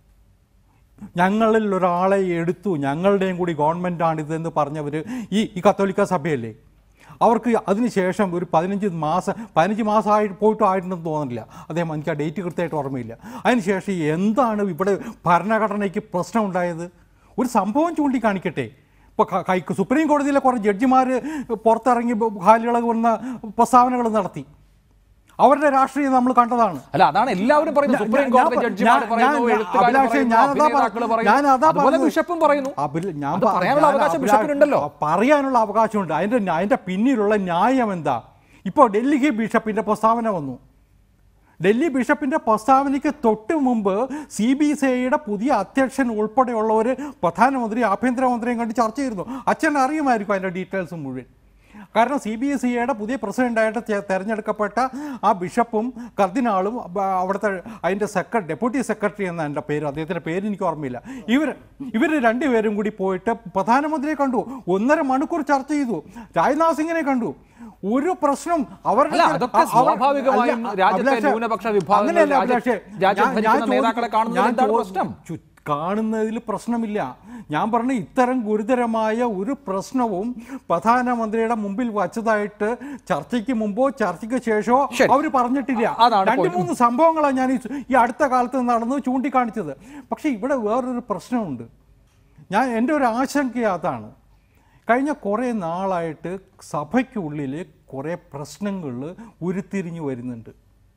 ഞങ്ങളിൽ ഒരാളെ എടുത്തു ഞങ്ങളുടെയും കൂടി ഗവൺമെൻറ്റാണിതെന്ന് പറഞ്ഞവർ ഈ ഈ കത്തോലിക്ക സഭയല്ലേ അവർക്ക് അതിനുശേഷം ഒരു പതിനഞ്ച് മാസം പതിനഞ്ച് മാസമായി പോയിട്ടും ആയിട്ടുണ്ടെന്ന് തോന്നുന്നില്ല അദ്ദേഹം എനിക്ക് ആ ഡേറ്റ് കൃത്യമായിട്ട് ഓർമ്മയില്ല അതിനുശേഷം എന്താണ് ഇവിടെ ഭരണഘടനയ്ക്ക് പ്രശ്നം ഉണ്ടായത് ഒരു സംഭവം ചൂണ്ടിക്കാണിക്കട്ടെ ഇപ്പോൾ കൈ സുപ്രീം കോടതിയിലെ കുറേ ജഡ്ജിമാർ പുറത്തിറങ്ങി കാലുകളൊക്കെ വന്ന പ്രസ്താവനകൾ നടത്തി അവരുടെ രാഷ്ട്രീയം നമ്മൾ കണ്ടതാണ് അല്ല അതാണ് എല്ലാവരും പറയുന്നത് ഞാൻ- സുപ്രീം ഞാൻ- കോടതി ഞാൻ- ജഡ്ജിമാർ ഞാൻ- പറയുന്നു ഞാൻ- എഴുത്തുകാർ അഭിലാഷേ, പറയുന്നു ഞാനതാ അഭിനേതാക്കൾ പറഞ്ഞത്. പറയുന്നു ഞാനതാ അതുപോലെ പറഞ്ഞത്. ബിഷപ്പും പറയുന്നു അഭില- ഞാൻ അത് പ- പറയാനുള്ള ഞാൻ അവകാശം അഭിലാ- ബിഷപ്പിനുണ്ടല്ലോ പറയാനുള്ള അവകാശമുണ്ട് അതിന്റെ ന്യാ- അതിന്റെ പിന്നിലുള്ള ന്യായം എന്താ ഇപ്പോൾ ഡൽഹി ബിഷപ്പിന്റെ പ്രസ്താവന വന്നു ഡൽഹി ബിഷപ്പിന്റെ പ്രസ്താവനയ്ക്ക് തൊട്ട് മുമ്പ് സി ബി സി ഐയുടെ പുതിയ അധ്യക്ഷൻ ഉൾപ്പെടെയുള്ളവർ പ്രധാനമന്ത്രി ആഭ്യന്തരമന്ത്രിയും കണ്ട് ചർച്ച ചെയ്തിരുന്നു അച്ഛൻ അറിയുമായിരിക്കും അതിൻ്റെ ഡീറ്റെയിൽസ് മുഴുവൻ കാരണം സി ബി എസ് ഇയുടെ പുതിയ പ്രസിഡന്റായിട്ട് തെ- തെരഞ്ഞെടുക്കപ്പെട്ട ആ ബിഷപ്പും കർദിനാളും ബ- അവിടുത്തെ അതിൻ്റെ സെക്ര ഡെപ്യൂട്ടി സെക്രട്ടറി എന്ന എൻ്റെ പേര് അദ്ദേഹത്തിൻ്റെ പേര് എനിക്ക് ഓർമ്മയില്ല ഇവർ ഇവർ രണ്ടുപേരും കൂടി പോയിട്ട് പ്രധാനമന്ത്രിയെ കണ്ടു ഒന്നര മണിക്കൂർ ചർച്ച ചെയ്തു രാജ്നാഥ് സിംഗിനെ കണ്ടു ഒരു പ്രശ്നം അവരുടെ അല്ല, അതൊക്കെ അവർ- സ്വാഭാവികമായും അല്ല, രാജ്യത്തെ അഭിലാഷേ, ന്യൂനപക്ഷ വിഭാഗങ്ങൾ അങ്ങനെയല്ല രാജ്യ- അഭിലാഷേ. രാജ്യം ഞാൻ- ഭരിക്കുന്ന ഞാൻ ചോദിക്ക- നേതാക്കളെ കാണുന്നതിൽ ഞാൻ എന്താണ് ചോ- പ്രശ്നം? ചു- കാണുന്നതിൽ പ്രശ്നമില്ല ഞാൻ പറഞ്ഞ ഇത്തരം ഗുരുതരമായ ഒരു പ്രശ്നവും പ്രധാനമന്ത്രിയുടെ മുമ്പിൽ വച്ചതായിട്ട് ചർച്ചയ്ക്ക് മുമ്പോ ചർച്ചയ്ക്ക് ശേഷമോ ശരി. അവർ പറഞ്ഞിട്ടില്ല അതാണ് രണ്ട് point. മൂന്ന് സംഭവങ്ങളാണ് ഞാൻ ഈ സു- ഈ അടുത്ത കാലത്ത് നടന്ന് ചൂണ്ടിക്കാണിച്ചത് പക്ഷേ ഇവിടെ വേറൊരു പ്രശ്നമുണ്ട് ഞാൻ എൻ്റെ ഒരു ആശങ്ക അതാണ് കഴിഞ്ഞ കുറേ നാളായിട്ട് സഭയ്ക്കുള്ളിൽ കുറേ പ്രശ്നങ്ങൾ ഉരുത്തിരിഞ്ഞു വരുന്നുണ്ട്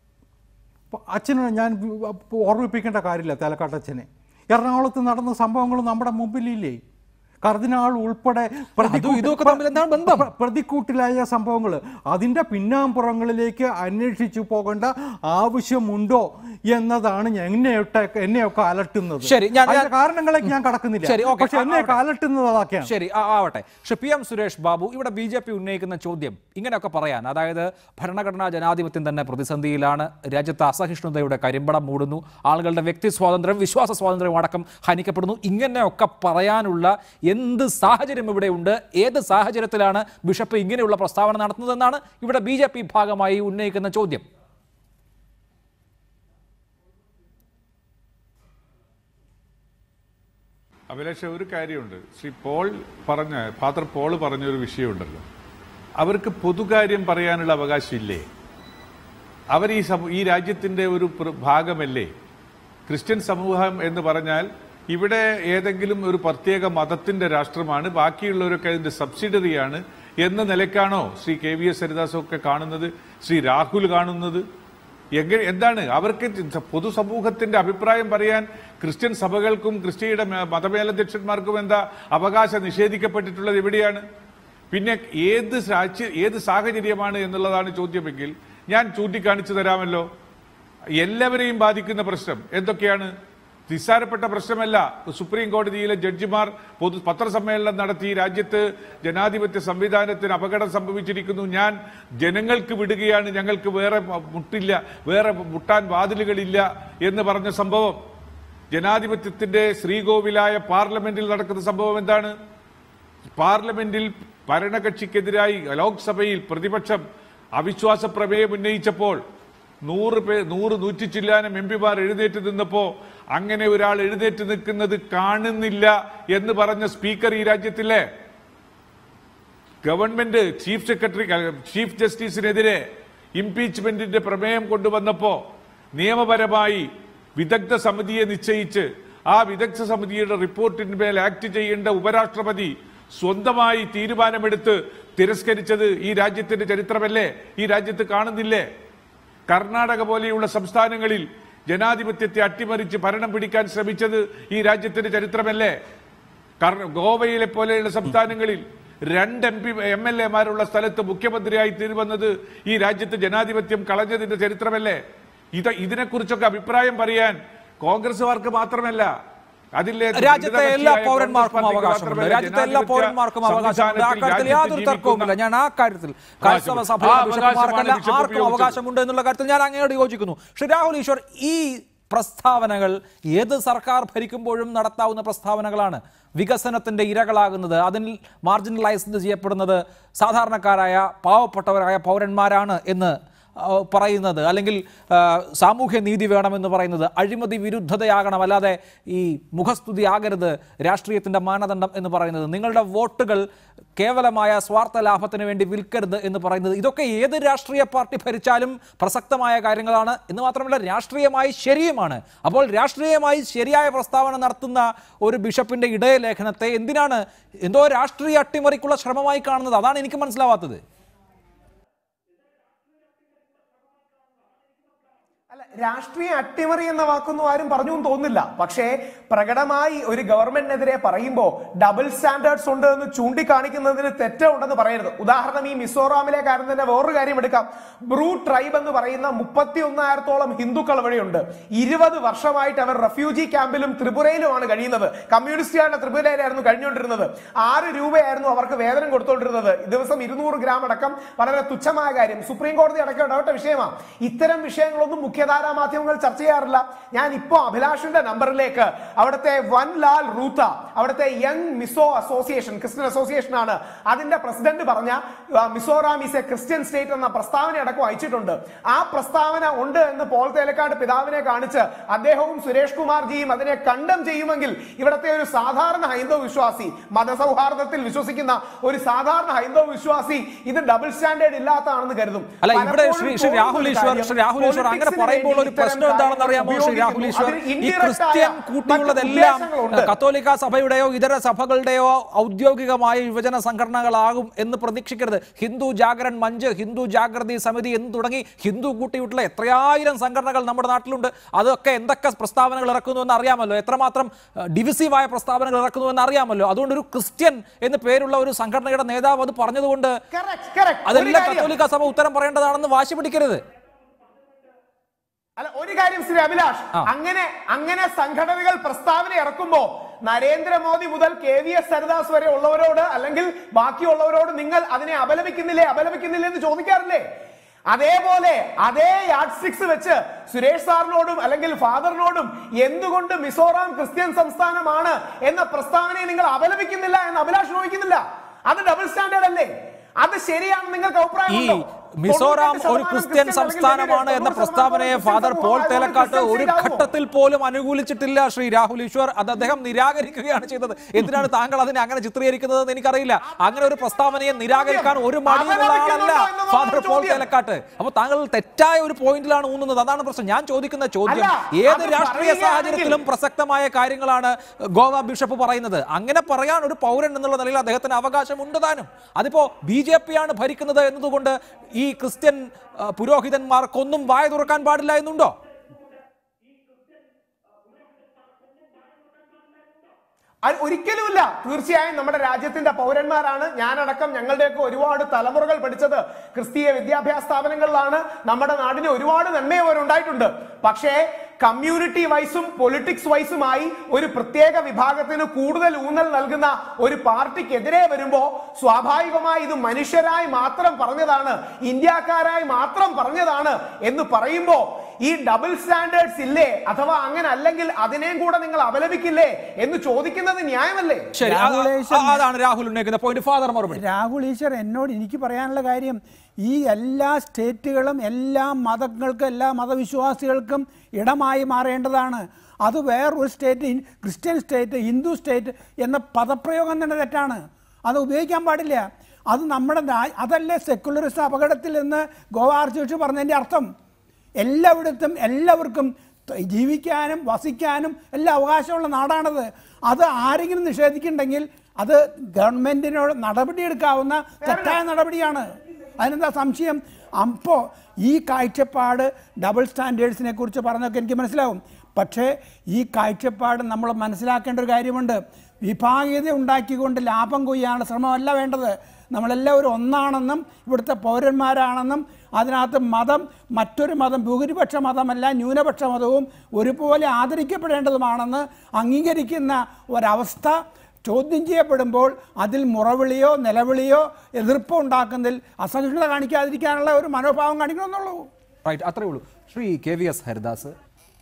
അപ്പോൾ അച്ഛനെ ഞാൻ ഓർമ്മിപ്പിക്കേണ്ട കാര്യമില്ല തലക്കാട്ടച്ഛനെ എറണാകുളത്ത് നടന്ന സംഭവങ്ങൾ നമ്മുടെ മുമ്പിലില്ലേ കർദിനാൾ ഉൾപ്പെടെ പ്രതികൂട്ട്- ഇതുമൊക്കെ തമ്മിൽ എന്താണ് ബന്ധം? പ്ര- പ്രതിക്കൂട്ടിലായ സംഭവങ്ങൾ അതിൻ്റെ പിന്നാമ്പുറങ്ങളിലേക്ക് അന്വേഷിച്ചു പോകേണ്ട ആവശ്യമുണ്ടോ എന്നതാണ് ഞാൻ- എന്നെയൊക്കെ എന്നെയൊക്കെ അലട്ടുന്നത് ശരി, ഞാൻ- അതിന്റെ ഞാൻ- കാരണങ്ങളിലേക്ക് ഞാൻ കടക്കുന്നില്ല ശരി, ഓക്കേ, പക്ഷെ എന്നെയൊക്കെ ആവട്ടെ. അലട്ടുന്നത് അതൊക്കെയാണ് ശരി ആ- ആവട്ടെ പക്ഷെ പി എം സുരേഷ് ബാബു ഇവിടെ ബി ജെ പി ഉന്നയിക്കുന്ന ചോദ്യം ഇങ്ങനെയൊക്കെ പറയാൻ അതായത് ഭരണഘടനാ ജനാധിപത്യം തന്നെ പ്രതിസന്ധിയിലാണ് രാജ്യത്ത് അസഹിഷ്ണുതയുടെ കരിമ്പടം മൂടുന്നു ആളുകളുടെ വ്യക്തി സ്വാതന്ത്ര്യം വിശ്വാസ സ്വാതന്ത്ര്യം അടക്കം ഹനിക്കപ്പെടുന്നു ഇങ്ങനെയൊക്കെ പറയാനുള്ള എന്ത് സാഹചര്യം ഇവിടെ ഉണ്ട് ഏത് സാഹചര്യത്തിലാണ് ബിഷപ്പ് ഇങ്ങനെയുള്ള പ്രസ്താവന നടത്തുന്നതെന്നാണ് ഇവിടെ ബി ജെ പി ഭാഗമായി ഉന്നയിക്കുന്ന ചോദ്യം അഭിലാഷ ഒരു കാര്യമുണ്ട് ശ്രീ പോൾ പറഞ്ഞ ഫാദർ പോൾ പറഞ്ഞൊരു വിഷയമുണ്ടല്ലോ അവർക്ക് പൊതുകാര്യം പറയാനുള്ള അവകാശമില്ലേ അവർ ഈ സമൂ- ഈ രാജ്യത്തിന്റെ ഒരു പ്ര- ഭാഗമല്ലേ ക്രിസ്ത്യൻ സമൂഹം എന്ന് പറഞ്ഞാൽ ഇവിടെ ഏതെങ്കിലും ഒരു പ്രത്യേക മതത്തിന്റെ രാഷ്ട്രമാണ് ബാക്കിയുള്ളവരൊക്കെ അതിന്റെ സബ്സിഡറിയാണ് എന്ന നിലക്കാണോ ശ്രീ കെ വി എസ് ഹരിദാസും ഒക്കെ കാണുന്നത് ശ്രീ രാഹുൽ കാണുന്നത് എങ്ങനെ എന്താണ് അവർക്ക് പൊതുസമൂഹത്തിന്റെ അഭിപ്രായം പറയാൻ ക്രിസ്ത്യൻ സഭകൾക്കും ക്രിസ്ത്യയുടെ മേ- മതമേലധ്യക്ഷന്മാർക്കും എന്താ അവകാശം നിഷേധിക്കപ്പെട്ടിട്ടുള്ളത് എവിടെയാണ് പിന്നെ ഏത് സാഹച- ഏത് സാഹചര്യമാണ് എന്നുള്ളതാണ് ചോദ്യമെങ്കിൽ ഞാൻ ചൂണ്ടിക്കാണിച്ചു തരാമല്ലോ എല്ലാവരെയും ബാധിക്കുന്ന പ്രശ്നം എന്തൊക്കെയാണ് നിസ്സാരപ്പെട്ട പ്രശ്നമല്ല സുപ്രീം കോടതിയിലെ ജഡ്ജിമാർ പൊതു പത്രസമ്മേളനം നടത്തി രാജ്യത്ത് ജനാധിപത്യ സംവിധാനത്തിന് അപകടം സംഭവിച്ചിരിക്കുന്നു ഞാൻ ജനങ്ങൾക്ക് വിടുകയാണ് ഞങ്ങൾക്ക് വേറെ മുട്ടില്ല വേറെ മുട്ടാൻ വാതിലുകളില്ല എന്ന് പറഞ്ഞ സംഭവം ജനാധിപത്യത്തിന്റെ ശ്രീകോവിലായ പാർലമെന്റിൽ നടക്കുന്ന സംഭവം എന്താണ് പാർലമെന്റിൽ ഭരണകക്ഷിക്കെതിരായി ലോക്സഭയിൽ പ്രതിപക്ഷം അവിശ്വാസ പ്രമേയം ഉന്നയിച്ചപ്പോൾ നൂറ് പേ നൂറ് നൂറ്റി ചില്ലാനം എം പിമാർ എഴുന്നേറ്റ് നിന്നപ്പോ അങ്ങനെ ഒരാൾ എഴുന്നേറ്റ് നിൽക്കുന്നത് കാണുന്നില്ല എന്ന് പറഞ്ഞ സ്പീക്കർ ഈ രാജ്യത്തിലെ ഗവൺമെന്റ് ചീഫ് സെക്രട്ടറി ചീഫ് ജസ്റ്റിസിനെതിരെ ഇംപീച്ച്മെന്റിന്റെ പ്രമേയം കൊണ്ടുവന്നപ്പോ നിയമപരമായി വിദഗ്ധ സമിതിയെ നിശ്ചയിച്ച് ആ വിദഗ്ധ സമിതിയുടെ റിപ്പോർട്ടിന്മേൽ ആക്ട് ചെയ്യേണ്ട ഉപരാഷ്ട്രപതി സ്വന്തമായി തീരുമാനമെടുത്ത് തിരസ്കരിച്ചത് ഈ രാജ്യത്തിന്റെ ചരിത്രമല്ലേ ഈ രാജ്യത്ത് കാണുന്നില്ലേ കർണാടക പോലെയുള്ള സംസ്ഥാനങ്ങളിൽ ജനാധിപത്യത്തെ അട്ടിമറിച്ച് ഭരണം പിടിക്കാൻ ശ്രമിച്ചത് ഈ രാജ്യത്തിന്റെ ചരിത്രമല്ലേ കർ- ഗോവയിലെ പോലെയുള്ള സംസ്ഥാനങ്ങളിൽ രണ്ട് എം പി എം എൽ എമാരുള്ള സ്ഥലത്ത് മുഖ്യമന്ത്രിയായി തീരുവന്നത് ഈ രാജ്യത്ത് ജനാധിപത്യം കളഞ്ഞതിന്റെ ചരിത്രമല്ലേ ഇത് ഇതിനെക്കുറിച്ചൊക്കെ അഭിപ്രായം പറയാൻ കോൺഗ്രസുകാർക്ക് മാത്രമല്ല അതിലെ രാജ്യത്തെ എല്ലാ ഘടകകക്ഷിയായ പൗരന്മാർക്കും കോൺഗ്രസ് പാർട്ടിക്ക് അവകാശമുണ്ട് മാത്രമല്ല, രാജ്യത്തെ എല്ലാ ജനാധിപത്യ പൗരന്മാർക്കും അവകാശമുണ്ട് ആ സംവിധാനത്തിൽ കാര്യത്തിൽ രാജ്യത്ത് യാതൊരു തർക്കവുമില്ല ജീവിക്കുന്ന- ഞാൻ ആ കാര്യത്തിൽ ക്രൈസ്തവ സഭയിലെ ആ ബിഷപ്പുമാർക്കല്ല അവകാശമാണ് ബിഷപ്പ് ആർക്കും ഉപയോഗിച്ചത്. അവകാശമുണ്ട് എന്നുള്ള കാര്യത്തിൽ ഞാൻ അങ്ങയോട് യോജിക്കുന്നു ശ്രീ രാഹുൽ ഈശ്വർ ഈ പ്രസ്താവനകൾ ഏത് സർക്കാർ ഭരിക്കുമ്പോഴും നടത്താവുന്ന പ്രസ്താവനകളാണ് വികസനത്തിൻ്റെ ഇരകളാകുന്നത് അതിൽ മാർജിനലൈസ് ചെയ്യപ്പെടുന്നത് സാധാരണക്കാരായ പാവപ്പെട്ടവരായ പൗരന്മാരാണ് എന്ന് ആ, പറയുന്നത് അല്ലെങ്കിൽ ആ, സാമൂഹ്യ നീതി വേണമെന്ന് പറയുന്നത് അഴിമതി വിരുദ്ധതയാകണം അല്ലാതെ ഈ മുഖസ്തുതി ആകരുത് രാഷ്ട്രീയത്തിൻ്റെ മാനദണ്ഡം എന്ന് പറയുന്നത് നിങ്ങളുടെ വോട്ടുകൾ കേവലമായ സ്വാർത്ഥ ലാഭത്തിന് വേണ്ടി വിൽക്കരുത് എന്ന് പറയുന്നത് ഇതൊക്കെ ഏത് രാഷ്ട്രീയ പാർട്ടി ഭരിച്ചാലും പ്രസക്തമായ കാര്യങ്ങളാണ് എന്ന് മാത്രമല്ല രാഷ്ട്രീയമായി ശരിയുമാണ് അപ്പോൾ രാഷ്ട്രീയമായി ശരിയായ പ്രസ്താവന നടത്തുന്ന ഒരു ബിഷപ്പിന്റെ ഇടയലേഖനത്തെ എന്തിനാണ് എന്തോ രാഷ്ട്രീയ അട്ടിമറിക്കുള്ള ശ്രമമായി കാണുന്നത് അതാണ് എനിക്ക് മനസ്സിലാവാത്തത് അല്ല രാഷ്ട്രീയ അട്ടിമറി എന്ന വാക്കൊന്നും ആരും പറഞ്ഞു എന്ന് തോന്നുന്നില്ല പക്ഷേ പ്രകടമായി ഒരു ഗവൺമെന്റിനെതിരെ പറയുമ്പോൾ ഡബിൾ സ്റ്റാൻഡേർഡ്സ് ഉണ്ട് എന്ന് ചൂണ്ടിക്കാണിക്കുന്നതിന് തെറ്റുണ്ടെന്ന് പറയരുത് ഉദാഹരണം ഈ മിസോറാമിലെ കാര്യം തന്നെ വേറൊരു കാര്യം എടുക്കാം ബ്രൂ ട്രൈബ് എന്ന് പറയുന്ന മുപ്പത്തി ഒന്നായിരത്തോളം ഹിന്ദുക്കൾ വഴിയുണ്ട് ഇരുപത് വർഷമായിട്ട് അവർ റെഫ്യൂജി ക്യാമ്പിലും ത്രിപുരയിലുമാണ് കഴിയുന്നത് കമ്മ്യൂണിസ്റ്റുകാരുടെ ത്രിപുരയിലായിരുന്നു കഴിഞ്ഞുകൊണ്ടിരുന്നത് ആറ് രൂപയായിരുന്നു അവർക്ക് വേതനം കൊടുത്തുകൊണ്ടിരുന്നത് ദിവസം ഇരുന്നൂറ് ഗ്രാം അടക്കം വളരെ തുച്ഛമായ കാര്യം സുപ്രീം കോടതി അടക്കം ഇടപെട്ട വിഷയമാണ് ഇത്തരം വിഷയങ്ങളൊന്നും മുഖ്യധാരാ മാധ്യമങ്ങൾ ചർച്ച ചെയ്യാറില്ല ഞാൻ ഇപ്പോ അഭിലാഷിന്റെ നമ്പറിലേക്ക് അവിടുത്തെ വൻ ലാൽ റൂത്ത അവിടുത്തെ young Mizo association Christian association ആണ് അതിന്റെ പ്രസിഡന്റ് പറഞ്ഞ ആ, Mizoram is a Christian state എന്ന പ്രസ്താവന അടക്കം അയച്ചിട്ടുണ്ട് ആ പ്രസ്താവന ഉണ്ട് എന്ന് പോൾ തേലക്കാട് പിതാവിനെ കാണിച്ച് അദ്ദേഹവും സുരേഷ് കുമാർജിയും അതിനെ കണ്ടം ചെയ്യുമെങ്കിൽ ഇവിടുത്തെ ഒരു സാധാരണ ഹൈന്ദവ വിശ്വാസി മതസൗഹാർദ്ദത്തിൽ വിശ്വസിക്കുന്ന ഒരു സാധാരണ ഹൈന്ദവ വിശ്വാസി ഇത് ഡബിൾ സ്റ്റാൻഡേർഡ് ഇല്ലാത്തതാണെന്ന് കരുതും അല്ല ഇവിടെ പലപ്പോഴും ശ്രീ ശ്രീ രാഹുൽ തോന്നുന്ന ഈശ്വർ കാര്യം ശ്രീ രാഹുൽ ഈശ്വർ അങ്ങനെ politics ന് പറയുമ്പോൾ ഒരു വേണ്ടി പ്രശ്നം ഇത്തരം എന്താണെന്ന് അറിയാമോ ശ്രീ കാര്യങ്ങൾ രാഹുൽ ഈശ്വർ അതിന് ഈ indirect ക്രിസ്ത്യൻ ആയ കൂട്ടിയുള്ളതെല്ലാം മറ്റ് ഉദ്ദേശങ്ങളുണ്ട്. കത്തോലിക്ക സഭയുടെയോ ഇതര സഭകളുടെയോ ഔദ്യോഗികമായ യുവജന സംഘടനകളാകും എന്ന് പ്രതീക്ഷിക്കരുത് ഹിന്ദു ജാഗരൺ മഞ്ച് ഹിന്ദു ജാഗ്രതി സമിതി എന്ന് തുടങ്ങി ഹിന്ദു കൂട്ടിയിട്ടുള്ള എത്രയായിരം സംഘടനകൾ നമ്മുടെ നാട്ടിലുണ്ട് അതൊക്കെ എന്തൊക്കെ പ്രസ്താവനകൾ ഇറക്കുന്നു എന്ന് അറിയാമല്ലോ എത്രമാത്രം ഡിവിസീവായ പ്രസ്താവനകൾ ഇറക്കുന്നു എന്ന് അറിയാമല്ലോ അതുകൊണ്ട് ഒരു ക്രിസ്ത്യൻ എന്ന് പേരുള്ള ഒരു സംഘടനയുടെ നേതാവ് അത് പറഞ്ഞതുകൊണ്ട് Correct, correct. ഒരു അതെല്ലാം കാര്യം. കത്തോലിക്ക സഭ ഉത്തരം പറയേണ്ടതാണെന്ന് വാശി പിടിക്കരുത് അല്ല ഒരു കാര്യം ശ്രീ അഭിലാഷ് ആ. അങ്ങനെ അങ്ങനെ സംഘടനകൾ പ്രസ്താവന ഇറക്കുമ്പോ നരേന്ദ്രമോദി മുതൽ കെ വി എസ് ഹരിദാസ് വരെ ഉള്ളവരോട് അല്ലെങ്കിൽ ബാക്കിയുള്ളവരോട് നിങ്ങൾ അതിനെ അപലപിക്കുന്നില്ലേ അപലപിക്കുന്നില്ലേ എന്ന് ചോദിക്കാറില്ലേ അതേപോലെ അതേ യാഡ് സ്റ്റിക്സ് വെച്ച് സുരേഷ് സാറിനോടും അല്ലെങ്കിൽ ഫാദറിനോടും എന്തുകൊണ്ട് മിസോറാം ക്രിസ്ത്യൻ സംസ്ഥാനമാണ് എന്ന പ്രസ്താവനയെ നിങ്ങൾ അപലപിക്കുന്നില്ല എന്ന് അഭിലാഷ് ചോദിക്കുന്നില്ല അത് ഡബിൾ സ്റ്റാൻഡേർഡ് അല്ലേ അത് ശരിയാണ് നിങ്ങൾക്ക് ഈ അഭിപ്രായമുണ്ടോ മിസോറാം ഒരു 98% ക്രിസ്ത്യൻ അല്ലെങ്കിൽ സംസ്ഥാനമാണ് എന്ന 90% പ്രസ്താവനയെ ക്രിസ്ത്യൻ ഫാദർ പോൾ സമൂഹമായതുകൊണ്ട് തേലക്കാട്ട് ക്രിസ്ത്യൻ ഒരു state ആകുമോ? ഘട്ടത്തിൽ പോലും അനുകൂലിച്ചിട്ടില്ല ശ്രീ രാഹുൽ ഈശ്വർ അത് അദ്ദേഹം നിരാകരിക്കുകയാണ് ചെയ്തത് എന്തിനാണ് താങ്കൾ അതിനെ അങ്ങനെ ചിത്രീകരിക്കുന്നത് എനിക്കറിയില്ല അങ്ങനെ ഒരു പ്രസ്താവനയെ നിരാകരിക്കാൻ ഒരു മടിയുമുള്ള ആളല്ല അപലപിക്കുന്നുണ്ടോ എന്നതാണ് ഫാദർ പോൾ ചോദ്യം. തേലക്കാട്ട് അപ്പൊ താങ്കൾ തെറ്റായ ഒരു പോയിന്റിലാണ് ഊന്നുന്നത് അതാണ് പ്രശ്നം ഞാൻ ചോദിക്കുന്ന ചോദ്യം അല്ല, ഏത് അത് രാഷ്ട്രീയ പറയുകയാണെങ്കിൽ- സാഹചര്യത്തിലും പ്രസക്തമായ കാര്യങ്ങളാണ് ഗോവ ബിഷപ്പ് പറയുന്നത് അങ്ങനെ പറയാൻ ഒരു പൗരൻ എന്നുള്ള നിലയിൽ അദ്ദേഹത്തിന് അവകാശമുണ്ട് താനും അതിപ്പോ ബി ജെ പി ആണ് ഭരിക്കുന്നത് എന്നതുകൊണ്ട് ഈ ക്രിസ്ത്യൻ ആ, പുരോഹിതന്മാർക്കൊന്നും വായ തുറക്കാൻ പാടില്ല എന്നുണ്ടോ അത് ഒരിക്കലുമില്ല തീർച്ചയായും നമ്മുടെ രാജ്യത്തിന്റെ പൗരന്മാരാണ് ഞാനടക്കം ഞങ്ങളുടെയൊക്കെ ഒരുപാട് തലമുറകൾ പഠിച്ചത് ക്രിസ്തീയ വിദ്യാഭ്യാസ സ്ഥാപനങ്ങളിലാണ് നമ്മുടെ നാടിന് ഒരുപാട് നന്മ അവരുണ്ടായിട്ടുണ്ട് പക്ഷേ കമ്മ്യൂണിറ്റി വൈസും പൊളിറ്റിക്സ് വൈസുമായി ഒരു പ്രത്യേക വിഭാഗത്തിന് കൂടുതൽ ഊന്നൽ നൽകുന്ന ഒരു പാർട്ടിക്കെതിരെ വരുമ്പോ സ്വാഭാവികമായി ഇത് മനുഷ്യരായി മാത്രം പറഞ്ഞതാണ് ഇന്ത്യക്കാരായി മാത്രം പറഞ്ഞതാണ് എന്ന് പറയുമ്പോ ഈ ഡബിൾ സ്റ്റാൻഡേർഡ്സ് ഇല്ലേ അഥവാ അങ്ങനെ അല്ലെങ്കിൽ അതിനെയും കൂടെ നിങ്ങൾ അപലപിക്കില്ലേ എന്ന് ചോദിക്കുന്നത് ന്യായമല്ലേ ശരി ആ- രാഹുൽ ആ- ഈശ്വർ- അതാണ് രാഹുൽ ഉന്നയിക്കുന്ന പോയിന്റ് ഫാദർ മറുപടി രാഹുൽ ഈശ്വർ എന്നോട് എനിക്ക് പറയാനുള്ള കാര്യം ഈ എല്ലാ സ്റ്റേറ്റുകളും എല്ലാ മതങ്ങൾക്കും എല്ലാ മതവിശ്വാസികൾക്കും ഇടമായി മാറേണ്ടതാണ് അത് വേറൊരു സ്റ്റേറ്റ് ഹിൻ- ക്രിസ്ത്യൻ സ്റ്റേറ്റ് ഹിന്ദു സ്റ്റേറ്റ് എന്ന പദപ്രയോഗം തന്നെ തെറ്റാണ് അത് ഉപയോഗിക്കാൻ പാടില്ല അത് നമ്മുടെ രാ- അതല്ലേ സെക്കുലറിസം അപകടത്തിൽ എന്ന് ഗോവ ആർച്ച് ബിഷപ്പ് പറഞ്ഞതിൻ്റെ അർത്ഥം എല്ലായിടത്തും എല്ലാവർക്കും ത- ജീവിക്കാനും വസിക്കാനും എല്ലാ അവകാശമുള്ള നാടാണത് അത് ആരെങ്കിലും നിഷേധിക്കുന്നുണ്ടെങ്കിൽ അത് ഗവൺമെന്റിനോട് നടപടിയെടുക്കാവുന്ന തെറ്റായ നടപടിയാണ് അതിനെന്താ സംശയം അപ്പോൾ ഈ കാഴ്ചപ്പാട് ഡബിൾ സ്റ്റാൻഡേർഡ്സിനെ കുറിച്ച് പറഞ്ഞൊക്കെ എനിക്ക് മനസ്സിലാവും പക്ഷേ ഈ കാഴ്ചപ്പാട് നമ്മൾ മനസ്സിലാക്കേണ്ട ഒരു കാര്യമുണ്ട് വിഭാഗീയത ഉണ്ടാക്കിക്കൊണ്ട് ലാഭം കൊയ്യാനുള്ള ശ്രമമല്ല വേണ്ടത് നമ്മളെല്ലാവരും ഒന്നാണെന്നും ഇവിടുത്തെ പൗരന്മാരാണെന്നും അതിനകത്ത് മതം മറ്റൊരു മതം ഭൂരിപക്ഷ മതമല്ല ന്യൂനപക്ഷ മതവും ഒരുപോലെ ആദരിക്കപ്പെടേണ്ടതുമാണെന്ന് അംഗീകരിക്കുന്ന ഒരവസ്ഥ ചോദ്യം ചെയ്യപ്പെടുമ്പോൾ അതിൽ മുറവിളിയോ നിലവിളിയോ എതിർപ്പോ ഉണ്ടാക്കുന്നതിൽ അസഹിഷ്ണുത കാണിക്കാതിരിക്കാനുള്ള ഒരു മനോഭാവം കാണിക്കണമെന്നുള്ളൂ റൈറ്റ് അത്രേ ഉള്ളൂ Shri K V S Haridas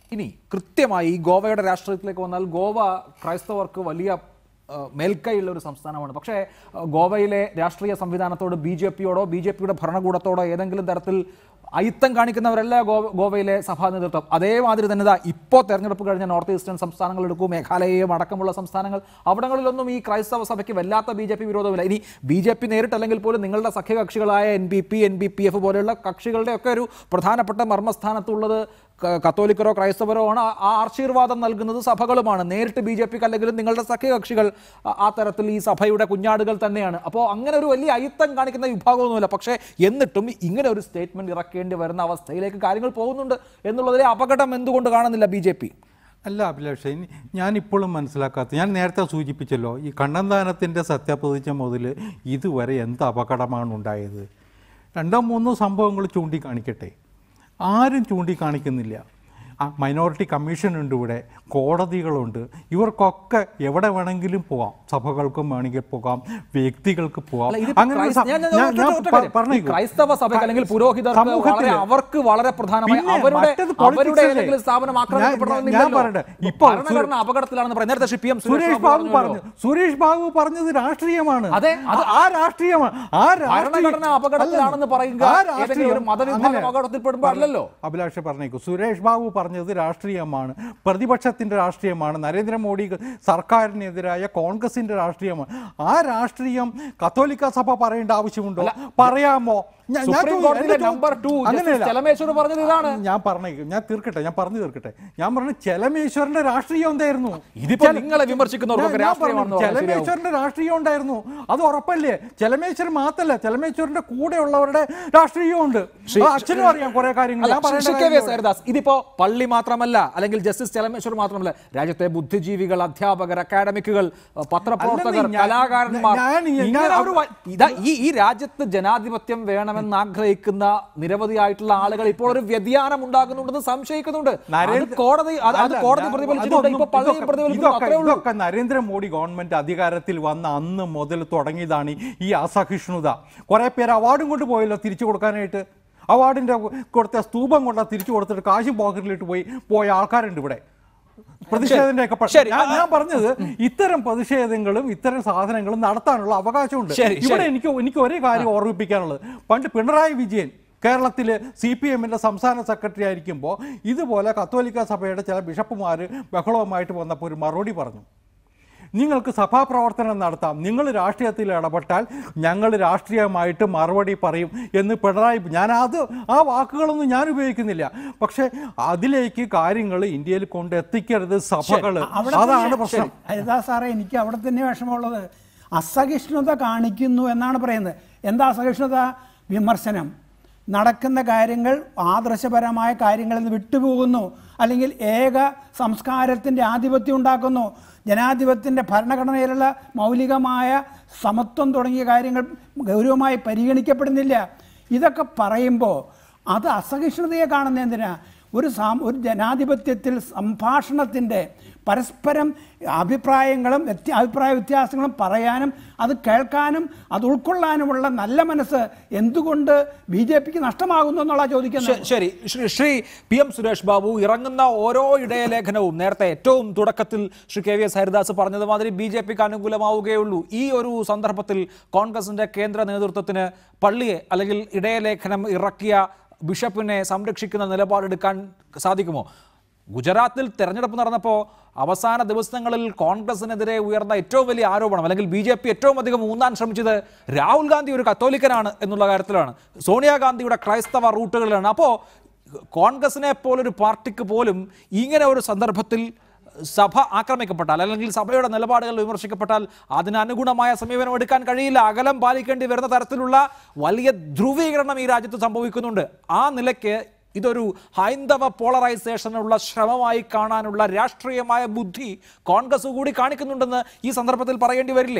ഇനി കൃത്യമായി ഈ ഗോവയുടെ രാഷ്ട്രീയത്തിലേക്ക് വന്നാൽ ഗോവ ക്രൈസ്തവർക്ക് വലിയ ആ, മേൽക്കൈയുള്ള ഒരു സംസ്ഥാനമാണ് പക്ഷേ ആ, ഗോവയിലെ രാഷ്ട്രീയ സംവിധാനത്തോട് ബി ജെ പിയോടോ ബി ജെ പിയുടെ ഭരണകൂടത്തോടോ ഏതെങ്കിലും തരത്തിൽ അയിത്തം കാണിക്കുന്നവരല്ല ഗോ ഗോവയിലെ സഭാ നേതൃത്വം അതേമാതിരി തന്നെ ഇതാ ഇപ്പോൾ തെരഞ്ഞെടുപ്പ് കഴിഞ്ഞ നോർത്ത് ഈസ്റ്റേൺ സംസ്ഥാനങ്ങൾ എടുക്കൂ മേഘാലയയും അടക്കമുള്ള സംസ്ഥാനങ്ങൾ അവിടങ്ങളിലൊന്നും ഈ ക്രൈസ്തവ സഭയ്ക്ക് വല്ലാത്ത ബി ജെ പി വിരോധമില്ല ഇനി ബി ജെ പി നേരിട്ടല്ലെങ്കിൽ പോലും നിങ്ങളുടെ സഖ്യകക്ഷികളായ N B P N B P F പോലെയുള്ള കക്ഷികളുടെ ഒക്കെ ഒരു പ്രധാനപ്പെട്ട മർമ്മസ്ഥാനത്തുള്ളത് ക- കത്തോലിക്കരോ ക്രൈസ്തവരോ ആണ് ആ- ആ ആശീർവാദം നൽകുന്നത് സഭകളുമാണ് നേരിട്ട് ബി ജെ പിക്ക് അല്ലെങ്കിലും നിങ്ങളുടെ സഖ്യകക്ഷികൾ ആ- ആ തരത്തിൽ ഈ സഭയുടെ കുഞ്ഞാടുകൾ തന്നെയാണ് അപ്പോൾ അങ്ങനെ ഒരു വലിയ അയിത്തം കാണിക്കുന്ന വിഭാഗമൊന്നുമില്ല പക്ഷേ എന്നിട്ടും ഇങ്ങനെ ഒരു സ്റ്റേറ്റ്മെന്റ് ഇറക്കേണ്ടി വരുന്ന അവസ്ഥയിലേക്ക് കാര്യങ്ങൾ പോകുന്നുണ്ട് എന്നുള്ളതിലെ അപകടം എന്തുകൊണ്ട് കാണുന്നില്ല ബി ജെ പി അല്ല അഭിലാഷ് ഇനി ഞാനിപ്പോഴും മനസ്സിലാക്കാത്ത ഞാൻ നേരത്തെ സൂചിപ്പിച്ചല്ലോ ഈ കണ്ണന്താനത്തിൻ്റെ സത്യപ്രതിജ്ഞ മുതൽ ഇതുവരെ എന്ത് അപകടമാണ് ഉണ്ടായത് രണ്ടോ മൂന്നോ സംഭവങ്ങൾ ചൂണ്ടിക്കാണിക്കട്ടെ ആരും ചൂണ്ടിക്കാണിക്കുന്നില്ല ആ മൈനോറിറ്റി കമ്മീഷൻ ഉണ്ട് ഇവിടെ കോടതികളുണ്ട് ഇവർക്കൊക്കെ എവിടെ വേണമെങ്കിലും പോകാം സഭകൾക്കും വേണമെങ്കിൽ പോകാം വ്യക്തികൾക്ക് പോകാം അല്ല, ഇതിപ്പോ അങ്ങനെ ഒരു ക്രൈസ്ത- സ- ഞാൻ- ഞാൻ ഞാൻ- ഒറ്റ- ഞാൻ ഒറ്റ പ- കാര്യം. ഈ പറഞ്ഞേക്കൂ. ക്രൈസ്തവ സഭയ്ക്ക് അല്ലെങ്കിൽ പുരോഹിതർക്ക് സമൂഹത്തില് വളരെ അവർക്ക് വളരെ പ്രധാനമായി പിന്നെ അവരുടെ മറ്റേത് അവരുടെ politics അല്ലേ? ഏതെങ്കിലും സ്ഥാപനം ഞാൻ- ആക്രമിക്കപ്പെടണമെന്നില്ലല്ലോ ഞാൻ പറയട്ടെ. ഇപ്പൊ ഭരണഘടന അപകടത്തിലാണെന്ന് പറയാം നേരത്തെ ശ്രീ പി എം സുരേഷ് ബാബു പറഞ്ഞു സുരേഷ് ബാബു പറഞ്ഞത് രാഷ്ട്രീയമാണ് അതെ, അത് ആ രാഷ്ട്രീയമാണ് ആ രാഷ്ട്രീയ- ഭരണഘടന അപകടത്തിലാണെന്ന് പറയുക ആ ഏതെങ്കിലും രാഷ്ട്രീയം ഒരു മതവിഭാഗം അങ്ങനെ- അപകടത്തിൽപ്പെടുമ്പോൾ അല്ലല്ലോ. അഭിലാഷ് പറഞ്ഞേക്കു സുരേഷ് ബാബു പറഞ്ഞത് രാഷ്ട്രീയമാണ് പ്രതിപക്ഷത്തിന്റെ രാഷ്ട്രീയമാണ് നരേന്ദ്രമോദി സർക്കാരിനെതിരായ കോൺഗ്രസിന്റെ രാഷ്ട്രീയമാണ് ആ രാഷ്ട്രീയം കത്തോലിക്ക സഭ പറയേണ്ട ആവശ്യമുണ്ടോ പറയാമോ ഞാൻ- ഞാൻ സുപ്രീം ചോദി- കോടതിയിലെ എന്റെ ചോ- നമ്പർ ടു അങ്ങനെയല്ല. ചെലമേശ്വർ പറഞ്ഞത് ഇതാണ് ഞാൻ പറഞ്ഞേക്കും ഞാൻ തീർക്കട്ടെ ഞാൻ പറഞ്ഞു തീർക്കട്ടെ ഞാൻ പറഞ്ഞു ചെലമേശ്വരന്റെ രാഷ്ട്രീയം എന്തായിരുന്നു ഇതിപ്പോ ചെല- നിങ്ങളെ വിമർശിക്കുന്നവർക്കൊക്കെ ഞാൻ- ഞാൻ രാഷ്ട്രീയമാണെന്ന് പറഞ്ഞു, പറഞ്ഞാൽ ശരിയാവും. ചെലമേശ്വരന്റെ രാഷ്ട്രീയം ഉണ്ടായിരുന്നു അത് ഉറപ്പല്ലേ ചെലമേശ്വരൻ മാത്രല്ല ചെലമേശ്വരന്റെ കൂടെ ഉള്ളവരുടെ രാഷ്ട്രീയവും ഉണ്ട് ആ അച്ഛനും അറിയാം കുറെ കാര്യങ്ങൾ ഞാൻ പറയേണ്ട ശ്രീ കെ വി കാര്യമില്ല. എസ് ഹരിദാസ് ഇതിപ്പോ പള്ളി മാത്രമല്ല അല്ലെങ്കിൽ ജസ്റ്റിസ് ചെലമേശ്വർ മാത്രമല്ല രാജ്യത്തെ ബുദ്ധിജീവികൾ അധ്യാപകർ അക്കാഡമിക്കുകൾ പത്രപ്രവർത്തകർ അല്ലെന്നേ, ഞാൻ- കലാകാരന്മാർ ഞാൻ- ഞാൻ- ഇങ്ങനെ ഒരു വ- ഇതാ ഈ ഈ രാജ്യത്ത് ജനാധിപത്യം വേണമെന്ന് ആഗ്രഹിക്കുന്ന നിരവധിയായിട്ടുള്ള ആളുകൾ ഇപ്പോൾ ഒരു വ്യതിയാനം ഉണ്ടാകുന്നുണ്ടെന്ന് സംശയിക്കുന്നുണ്ട് അത് നരേന്ദ്ര- കോടതി അത് അത് അല്ല, കോടതി ഞാൻ- പ്രതിഫലിച്ചിട്ടുണ്ട് ഇപ്പൊ അതൊന്നും- പള്ളിയും ഇതൊക്കെ- പ്രതിഫലിക്കുന്നു ഇതൊക്കെ- അത്രേ ഉള്ളൂ ഇതൊക്കെ നരേന്ദ്രമോദി ഗവൺമെന്റ് അധികാരത്തിൽ വന്ന അന്ന് മുതൽ തുടങ്ങിയതാണ് ഈ അസഹിഷ്ണുത കുറെ പേര് അവാർഡും കൊണ്ട് പോയല്ലോ തിരിച്ചു കൊടുക്കാനായിട്ട് അവാർഡിന്റെ കൊടുത്ത സ്തൂപം കൊണ്ടാ തിരിച്ചു കൊടുത്തിട്ട് കാശും പോക്കറ്റിലിട്ട് പോയി പോയ ആൾക്കാരുണ്ട് ഇവിടെ പ്രതിഷേധത്തിന്റെ ഒക്കെ പ- ശരി. ഞാൻ ഞാൻ പറഞ്ഞത് ഇത്തരം പ്രതിഷേധങ്ങളും ഇത്തരം സാധനങ്ങളും നടത്താനുള്ള അവകാശമുണ്ട് ശരി, ഇവിടെ ശരി. എനിക്ക് എനിക്ക് ഒരേ കാര്യം ഓർമ്മിപ്പിക്കാനുള്ളത് പണ്ട് പിണറായി വിജയൻ കേരളത്തിൽ സി പി എമ്മിൻ്റെ സംസ്ഥാന സെക്രട്ടറി ആയിരിക്കുമ്പോൾ ഇതുപോലെ കത്തോലിക്ക സഭയുടെ ചില ബിഷപ്പുമാർ ബഹളവുമായിട്ട് വന്നപ്പോൾ ഒരു മറുപടി പറഞ്ഞു നിങ്ങൾക്ക് സഭാപ്രവർത്തനം നടത്താം നിങ്ങൾ രാഷ്ട്രീയത്തിൽ ഇടപെട്ടാൽ ഞങ്ങൾ രാഷ്ട്രീയമായിട്ട് മറുപടി പറയും എന്ന് പിണറായി ഞാൻ അത് ആ വാക്കുകളൊന്നും ഞാൻ ഉപയോഗിക്കുന്നില്ല പക്ഷേ അതിലേക്ക് കാര്യങ്ങൾ ഇന്ത്യയിൽ കൊണ്ട് എത്തിക്കരുത് സഭകൾ അവിടെ അതാണ് തന്നെ- പ്രശ്നം ശരി. അതാ സാറേ എനിക്ക് അവിടെ തന്നെ വിഷമമുള്ളത് അസഹിഷ്ണുത കാണിക്കുന്നു എന്നാണ് പറയുന്നത് എന്താ അസഹിഷ്ണുത വിമർശനം നടക്കുന്ന കാര്യങ്ങൾ ആദർശപരമായ കാര്യങ്ങളിൽ നിന്ന് വിട്ടുപോകുന്നു അല്ലെങ്കിൽ ഏക സംസ്കാരത്തിൻ്റെ ആധിപത്യം ഉണ്ടാക്കുന്നു ജനാധിപത്യത്തിൻ്റെ ഭരണഘടനയിലുള്ള മൗലികമായ സമത്വം തുടങ്ങിയ കാര്യങ്ങൾ ഗൗരവമായി പരിഗണിക്കപ്പെടുന്നില്ല ഇതൊക്കെ പറയുമ്പോൾ അത് അസഹിഷ്ണുതയെ കാണുന്ന എന്തിനാ ഒരു സാം ഒരു ജനാധിപത്യത്തിൽ സംഭാഷണത്തിൻ്റെ പരസ്പരം അഭിപ്രായങ്ങളും വ്യത്യ അഭിപ്രായ വ്യത്യാസങ്ങളും പറയാനും അത് കേൾക്കാനും അത് ഉൾക്കൊള്ളാനുമുള്ള നല്ല മനസ്സ് എന്തുകൊണ്ട് ബി ജെ പിക്ക് നഷ്ടമാകുന്നു എന്നുള്ള ചോദിക്കുന്നത് ശ- ശരി ശ്രീ- ശ്രീ പി എം സുരേഷ് ബാബു ഇറങ്ങുന്ന ഓരോ ഇടയലേഖനവും നേരത്തെ ഏറ്റവും തുടക്കത്തിൽ Shri K V S Haridas പറഞ്ഞതുമാതിരി ബി ജെ പിക്ക് അനുകൂലമാവുകയുള്ളൂ ഈ ഒരു സന്ദർഭത്തിൽ കോൺഗ്രസിന്റെ കേന്ദ്ര നേതൃത്വത്തിന് പള്ളിയെ അല്ലെങ്കിൽ ഇടയലേഖനം ഇറക്കിയ ബിഷപ്പിനെ സംരക്ഷിക്കുന്ന നിലപാടെടുക്കാൻ സാധിക്കുമോ ഗുജറാത്തിൽ തെരഞ്ഞെടുപ്പ് നടന്നപ്പോൾ അവസാന ദിവസങ്ങളിൽ കോൺഗ്രസിനെതിരെ ഉയർന്ന ഏറ്റവും വലിയ ആരോപണം അല്ലെങ്കിൽ ബി ജെ പി ഏറ്റവും അധികം ഊന്നാൻ ശ്രമിച്ചത് രാഹുൽ ഗാന്ധി ഒരു കത്തോലിക്കനാണ് എന്നുള്ള കാര്യത്തിലാണ് സോണിയാഗാന്ധിയുടെ ക്രൈസ്തവ റൂട്ടുകളിലാണ് അപ്പോൾ കോൺഗ്രസിനെ പോലൊരു പാർട്ടിക്ക് പോലും ഇങ്ങനെ ഒരു സന്ദർഭത്തിൽ സഭ ആക്രമിക്കപ്പെട്ടാൽ അല്ലെങ്കിൽ സഭയുടെ നിലപാടുകൾ വിമർശിക്കപ്പെട്ടാൽ അതിനനുഗുണമായ സമീപനം എടുക്കാൻ കഴിയില്ല അകലം പാലിക്കേണ്ടി വരുന്ന തരത്തിലുള്ള വലിയ ധ്രുവീകരണം ഈ രാജ്യത്ത് സംഭവിക്കുന്നുണ്ട് ആ നിലയ്ക്ക് ഇതൊരു ഹൈന്ദവ പോളറൈസേഷനുള്ള ശ്രമമായി കാണാനുള്ള രാഷ്ട്രീയമായ ബുദ്ധി കോൺഗ്രസ് കൂടി കാണിക്കുന്നുണ്ടെന്ന് ഈ സന്ദർഭത്തിൽ പറയേണ്ടി വരില്ലേ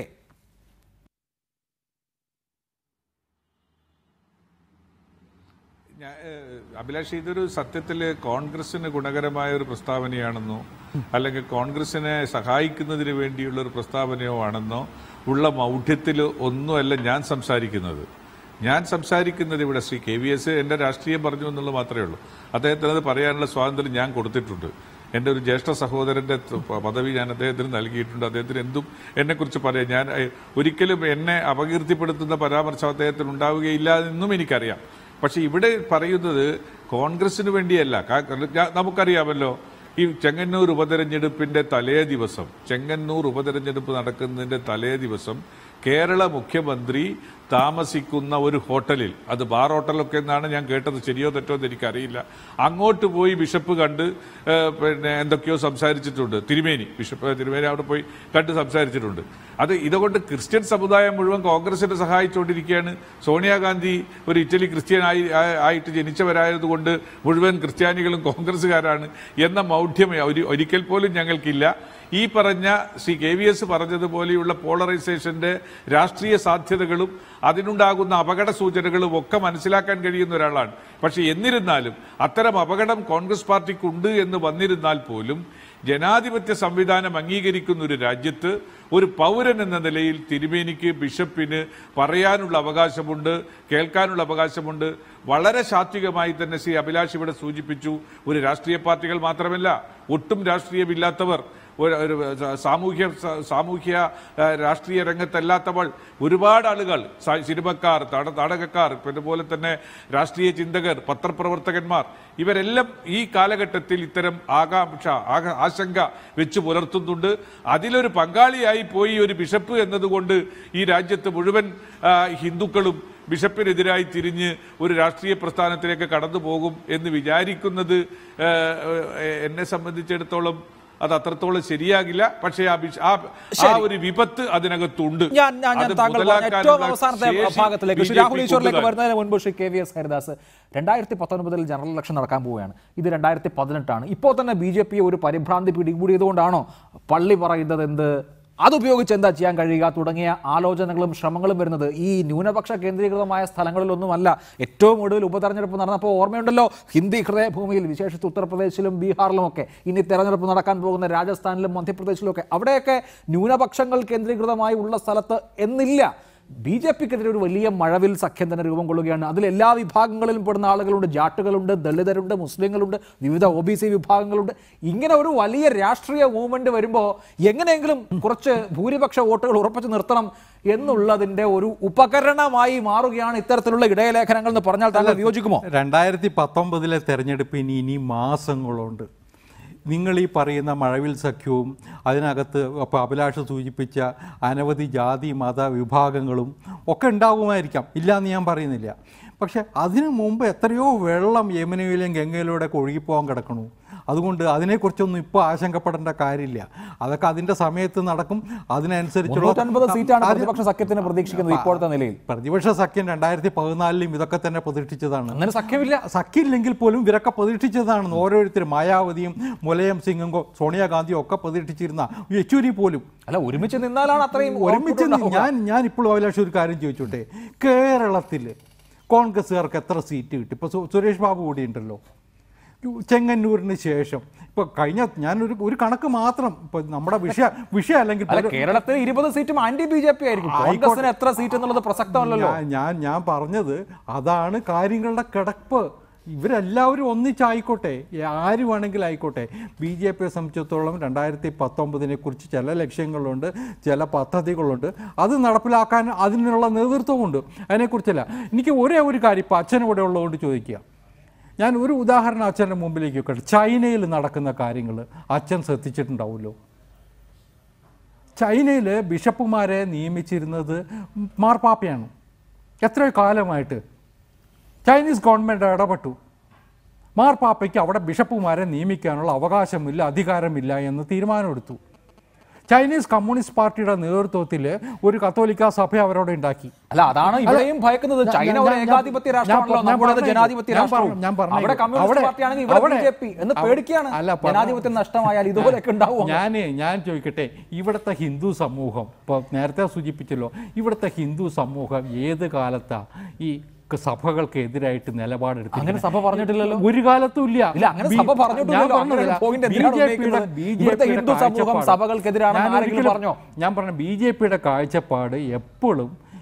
ഞാ- ഏഹ് അഭിലാഷ് ഇതൊരു സത്യത്തിൽ കോൺഗ്രസിന് ഗുണകരമായ ഒരു പ്രസ്താവനയാണെന്നോ അല്ലെങ്കിൽ കോൺഗ്രസിനെ സഹായിക്കുന്നതിന് വേണ്ടിയുള്ള ഒരു പ്രസ്താവനയോ ആണെന്നോ ഉള്ള മൗഢ്യത്തിൽ ഒന്നുമല്ല ഞാൻ സംസാരിക്കുന്നത് ഞാൻ സംസാരിക്കുന്നത് ഇവിടെ ശ്രീ കെ വി എസ് എൻ്റെ രാഷ്ട്രീയം പറഞ്ഞു എന്നുള്ളത് മാത്രമേ ഉള്ളൂ അദ്ദേഹത്തിന് അത് പറയാനുള്ള സ്വാതന്ത്ര്യം ഞാൻ കൊടുത്തിട്ടുണ്ട് എൻ്റെ ഒരു ജ്യേഷ്ഠ സഹോദരൻ്റെ ത- പദവി ഞാൻ അദ്ദേഹത്തിന് നൽകിയിട്ടുണ്ട് അദ്ദേഹത്തിന് എന്തും എന്നെക്കുറിച്ച് പറയാം ഞാൻ ഏഹ്, ഒരിക്കലും എന്നെ അപകീർത്തിപ്പെടുത്തുന്ന പരാമർശം അദ്ദേഹത്തിന് ഉണ്ടാവുകയില്ല എന്നും എനിക്കറിയാം പക്ഷെ ഇവിടെ പറയുന്നത് കോൺഗ്രസിന് വേണ്ടിയല്ല കാ- ഞാൻ- നമുക്കറിയാമല്ലോ ഈ ചെങ്ങന്നൂർ ഉപതെരഞ്ഞെടുപ്പിന്റെ തലേ ദിവസം ചെങ്ങന്നൂർ ഉപതെരഞ്ഞെടുപ്പ് നടക്കുന്നതിന്റെ തലേ ദിവസം കേരള മുഖ്യമന്ത്രി താമസിക്കുന്ന ഒരു ഹോട്ടലിൽ അത് ബാർ ഹോട്ടലൊക്കെ എന്നാണ് ഞാൻ കേട്ടത് ശരിയോ തെറ്റോ എന്ന് എനിക്കറിയില്ല അങ്ങോട്ട് പോയി ബിഷപ്പ് കണ്ട് ഏഹ്, പിന്നെ എന്തൊക്കെയോ സംസാരിച്ചിട്ടുണ്ട് തിരുമേനി ബിഷപ്പ് തിരുമേനി അവിടെ പോയി കണ്ട് സംസാരിച്ചിട്ടുണ്ട് അത് ഇതുകൊണ്ട് ക്രിസ്ത്യൻ സമുദായം മുഴുവൻ കോൺഗ്രസിനെ സഹായിച്ചുകൊണ്ടിരിക്കുകയാണ് സോണിയാഗാന്ധി ഒരു ഇറ്റലി ക്രിസ്ത്യൻ ആയി ആ- ആയിട്ട് ജനിച്ചവരായതുകൊണ്ട് മുഴുവൻ ക്രിസ്ത്യാനികളും കോൺഗ്രസ്സുകാരാണ് എന്ന മൗഢ്യം ഒരു- ഒരിക്കൽ പോലും ഞങ്ങൾക്കില്ല ഈ പറഞ്ഞ ശ്രീ കെ വി എസ് പറഞ്ഞതുപോലെയുള്ള പോളറൈസേഷന്റെ രാഷ്ട്രീയ സാധ്യതകളും അതിനുണ്ടാകുന്ന അപകട സൂചനകളും ഒക്കെ മനസ്സിലാക്കാൻ കഴിയുന്ന ഒരാളാണ് പക്ഷെ എന്നിരുന്നാലും അത്തരം അപകടം കോൺഗ്രസ് പാർട്ടിക്കുണ്ട് എന്ന് വന്നിരുന്നാൽ പോലും ജനാധിപത്യ സംവിധാനം അംഗീകരിക്കുന്ന ഒരു രാജ്യത്ത് ഒരു പൗരൻ എന്ന നിലയിൽ തിരുമേനിക്ക് ബിഷപ്പിന് പറയാനുള്ള അവകാശമുണ്ട് കേൾക്കാനുള്ള അവകാശമുണ്ട് വളരെ സാത്വികമായി തന്നെ ശ്രീ അഭിലാഷ് ഇവിടെ സൂചിപ്പിച്ചു ഒരു രാഷ്ട്രീയ പാർട്ടികൾ മാത്രമല്ല ഒട്ടും രാഷ്ട്രീയമില്ലാത്തവർ ഒരു ഒരു സാമൂഹ്യ സാമൂഹ്യ ആ, രാഷ്ട്രീയ രംഗത്തല്ലാത്തവൾ ഒരുപാട് ആളുകൾ സ- സിനിമക്കാർ നാട- നാടകക്കാർ പിന്നെ പോലെ തന്നെ രാഷ്ട്രീയ ചിന്തകർ പത്രപ്രവർത്തകന്മാർ ഇവരെല്ലാം ഈ കാലഘട്ടത്തിൽ ഇത്തരം ആകാംക്ഷ ആക- ആശങ്ക വെച്ച് പുലർത്തുന്നുണ്ട് അതിലൊരു പങ്കാളിയായി പോയി ഒരു ബിഷപ്പ് എന്നതുകൊണ്ട് ഈ രാജ്യത്ത് മുഴുവൻ ആ, ഹിന്ദുക്കളും ബിഷപ്പിനെതിരായി തിരിഞ്ഞ് ഒരു രാഷ്ട്രീയ പ്രസ്ഥാനത്തിലേക്ക് കടന്നു പോകും എന്ന് വിചാരിക്കുന്നത് ആ, എന്നെ സംബന്ധിച്ചിടത്തോളം അത് അത്രത്തോളം ശരിയാകില്ല പക്ഷേ ആ ബിഷ- ആ ആ ഒരു വിപത്ത് അതിനകത്തുണ്ട് ഞാൻ ഞാൻ ഞാൻ അത് താങ്കൾ പറഞ്ഞ ഏറ്റവും മുതലാക്കാനുള്ള അവസാനത്തെ ശേഷി ഭാഗത്തിലേക്ക് ശ്രീ BJP രാഹുൽ ഈശ്വറിലേക്ക് കൂടുതലാണ്. വരുന്നതിന് മുൻപ് Shri K V S Haridas രണ്ടായിരത്തി പത്തൊൻപതിൽ ജനറൽ ഇലക്ഷൻ നടക്കാൻ പോവുകയാണ് ഇത് രണ്ടായിരത്തി പതിനെട്ടാണ് ഇപ്പോൾ തന്നെ ബി ജെ പി ഒരു പരിഭ്രാന്തി പിടികൂടിയതുകൊണ്ടാണോ പള്ളി പറയുന്നത് എന്ത് അതുപയോഗിച്ച് എന്താ ചെയ്യാൻ കഴിയുക തുടങ്ങിയ ആലോചനകളും ശ്രമങ്ങളും വരുന്നത് ഈ ന്യൂനപക്ഷ കേന്ദ്രീകൃതമായ സ്ഥലങ്ങളിലൊന്നുമല്ല ഏറ്റവും ഒടുവിൽ ഉപതെരഞ്ഞെടുപ്പ് നടന്നപ്പോൾ ഓർമ്മയുണ്ടല്ലോ ഹിന്ദി ഹൃദയഭൂമിയിൽ വിശേഷിച്ച് ഉത്തർപ്രദേശിലും ബീഹാറിലും ഒക്കെ ഇനി തെരഞ്ഞെടുപ്പ് നടക്കാൻ പോകുന്ന രാജസ്ഥാനിലും മധ്യപ്രദേശിലും ഒക്കെ അവിടെയൊക്കെ ന്യൂനപക്ഷങ്ങൾ കേന്ദ്രീകൃതമായി ഉള്ള സ്ഥലത്ത് എന്നില്ല ബി ജെ പിക്കെതിരെ ഒരു വലിയ മഴവിൽ സഖ്യം തന്നെ രൂപം കൊള്ളുകയാണ് അതിൽ എല്ലാ വിഭാഗങ്ങളിലും പെടുന്ന ആളുകളുണ്ട് ജാട്ടുകളുണ്ട് ദളിതരുണ്ട് മുസ്ലിങ്ങളുണ്ട് വിവിധ ഒ ബി സി വിഭാഗങ്ങളുണ്ട് ഇങ്ങനെ ഒരു വലിയ രാഷ്ട്രീയ മൂവ്മെന്റ് വരുമ്പോൾ എങ്ങനെയെങ്കിലും കുറച്ച് ഭൂരിപക്ഷ വോട്ടുകൾ ഉറപ്പിച്ചു നിർത്തണം എന്നുള്ളതിന്റെ ഒരു ഉപകരണമായി മാറുകയാണ് ഇത്തരത്തിലുള്ള ഇടയലേഖനങ്ങൾ എന്ന് പറഞ്ഞാൽ താങ്കൾ വിയോജിക്കുമോ രണ്ടായിരത്തി പത്തൊമ്പതിലെ തെരഞ്ഞെടുപ്പിന് ഇനി മാസങ്ങളുണ്ട് നിങ്ങൾ ഈ പറയുന്ന മഴവിൽ സഖ്യവും അതിനകത്ത് അപ്പോൾ അഭിലാഷ് സൂചിപ്പിച്ച അനവധി ജാതി മത വിഭാഗങ്ങളും ഒക്കെ ഉണ്ടാകുമായിരിക്കാം ഇല്ല എന്ന് ഞാൻ പറയുന്നില്ല പക്ഷെ അതിനു മുമ്പ് എത്രയോ വെള്ളം യമുനയിലും ഗംഗയിലൂടെ ഒഴുകിപ്പോകാൻ കിടക്കണു അതുകൊണ്ട് അതിനെക്കുറിച്ചൊന്നും ഇപ്പോൾ ആശങ്കപ്പെടേണ്ട കാര്യമില്ല അതൊക്കെ അതിൻ്റെ സമയത്ത് നടക്കും അതിനനുസരിച്ചുള്ള മുന്നൂറ്റൻപത് സീറ്റാണ് അത് പ്രതിപക്ഷ സഖ്യത്തിന് പ്രതീക്ഷിക്കുന്നത് ഇപ്പോഴത്തെ നിലയിൽ പ്രതിപക്ഷ സഖ്യം രണ്ടായിരത്തി പതിനാലിലും ഇതൊക്കെ തന്നെ പ്രതീക്ഷിച്ചതാണ് അങ്ങനെ സഖ്യമില്ല സഖ്യമില്ലെങ്കിൽ പോലും ഇവരൊക്കെ പ്രതീക്ഷിച്ചതാണെന്ന് ഓരോരുത്തരും മായാവതിയും മുലയം സിംഗും കൊ- സോണിയാഗാന്ധിയും ഒക്കെ പ്രതീക്ഷിച്ചിരുന്ന യെച്ചൂരി പോലും അല്ല ഒരുമിച്ച് നിന്നാലാണ് അത്രയും ഒരുമിച്ച് output ഉണ്ടാവുക. ഞാൻ ഞാൻ ഇപ്പോൾ അഭിലാഷ് ഒരു കാര്യം ചോദിച്ചോട്ടെ കേരളത്തിൽ കോൺഗ്രസ്സുകാർക്ക് എത്ര സീറ്റ് കിട്ടി ഇപ്പോൾ സു- സുരേഷ് ബാബു കൂടി ഉണ്ടല്ലോ ചെങ്ങന്നൂരിന് ശേഷം ഇപ്പോൾ കഴിഞ്ഞ ഞാനൊരു ഒരു കണക്ക് മാത്രം ഇപ്പോൾ നമ്മുടെ വിഷയ വിഷയം അല്ലെങ്കിൽ അല്ല പോലും- കേരളത്തിൽ ഇരുപത് സീറ്റും ആന്റി ബി ജെ പി ആയിരിക്കും ആയിക്കോട്ടെ. കോൺഗ്രസിന് എത്ര സീറ്റ് എന്നുള്ളത് പ്രസക്തമല്ലല്ലോ ഞാൻ- ഞാൻ ഞാൻ പറഞ്ഞത് അതാണ് കാര്യങ്ങളുടെ കിടപ്പ് ഇവരെല്ലാവരും ഒന്നിച്ചായിക്കോട്ടെ ആര് വേണമെങ്കിലും ആയിക്കോട്ടെ ബി ജെ പിയെ സംബന്ധിച്ചിടത്തോളം രണ്ടായിരത്തി പത്തൊമ്പതിനെ കുറിച്ച് ചില ലക്ഷ്യങ്ങളുണ്ട് ചില പദ്ധതികളുണ്ട് അത് നടപ്പിലാക്കാൻ അതിനുള്ള നേതൃത്വമുണ്ട് അതിനെക്കുറിച്ചല്ല എനിക്ക് ഒരേ ഒരു കാര്യം ഇപ്പോൾ അച്ഛൻ ഇവിടെ ഉള്ളതുകൊണ്ട് ചോദിക്കുക ഞാൻ ഒരു ഉദാഹരണം അച്ഛൻ്റെ മുമ്പിലേക്ക് വെക്കട്ടെ ചൈനയിൽ നടക്കുന്ന കാര്യങ്ങൾ അച്ഛൻ ശ്രദ്ധിച്ചിട്ടുണ്ടാവുമല്ലോ ചൈനയിൽ ബിഷപ്പുമാരെ നിയമിച്ചിരുന്നത് മാർപ്പാപ്പയാണ് എത്രയോ കാലമായിട്ട് ചൈനീസ് ഗവൺമെൻറ് ഇടപെട്ടു മാർപ്പാപ്പയ്ക്ക് അവിടെ ബിഷപ്പുമാരെ നിയമിക്കാനുള്ള അവകാശമില്ല അധികാരമില്ല എന്ന് തീരുമാനമെടുത്തു ചൈനീസ് കമ്മ്യൂണിസ്റ്റ് പാർട്ടിയുടെ നേതൃത്വത്തിൽ ഒരു കത്തോലിക്ക സഭ അവരോട് ഉണ്ടാക്കി അല്ല അതാണ് ഇവിടെയും ഭയക്കുന്നത് ഞാൻ- ചൈന ഞാൻ- ഒരു ഞാൻ- ഏകാധിപത്യ ഞാൻ രാഷ്ട്രമാണല്ലോ ഞാൻ നമ്മുടേത് പറഞ്ഞേക്കാം. ജനാധിപത്യ ഞാൻ രാഷ്ട്രവും പറഞ്ഞു- ഞാൻ പറഞ്ഞേക്കാം. അവിടെ കമ്മ്യൂണിസ്റ്റ് അവിടെ- പാർട്ടിയാണെങ്കിൽ ഇവിടെ ബി അവിടെ- ജെ പി എന്ന് അവിടെ- പേടിക്കുകയാണ് അല്ല, പറഞ്ഞു. ജനാധിപത്യം നഷ്ടമായാൽ ഇതുപോലെയൊക്കെ ഉണ്ടാവും ഞാൻ ഞാൻ ചോദിക്കട്ടെ ഇവിടുത്തെ ഹിന്ദു സമൂഹം ഇപ്പോൾ നേരത്തെ സൂചിപ്പിച്ചല്ലോ ഇവിടുത്തെ ഹിന്ദു സമൂഹം ഏത് കാലത്താ ഈ ക- സഭകൾക്ക് എതിരായിട്ട് നിലപാടെടുത്തു അങ്ങനെ സഭ പറഞ്ഞിട്ടില്ലല്ലോ ഒരു കാലത്തും ഇല്ല ഇല്ല അങ്ങനെ ബി- സഭ പറഞ്ഞിട്ടില്ലല്ലോ ഞാൻ അങ്ങനെ ഒരു പറഞ്ഞതല്ല. point എന്തിനാണ് BJP യുടെ- ഉന്നയിക്കുന്നത്? BJP ഇവിടുത്തെ യുടെ ഹിന്ദു സമൂഹം കാഴ്ചപ്പാട്. സഭകൾക്കെതിരാണെന്ന് ഞാൻ ആരെങ്കിലും ഒരിക്കലും- പറഞ്ഞോ? ഞാൻ പറഞ്ഞ ബി ജെ പിയുടെ കാഴ്ചപ്പാട് എപ്പോഴും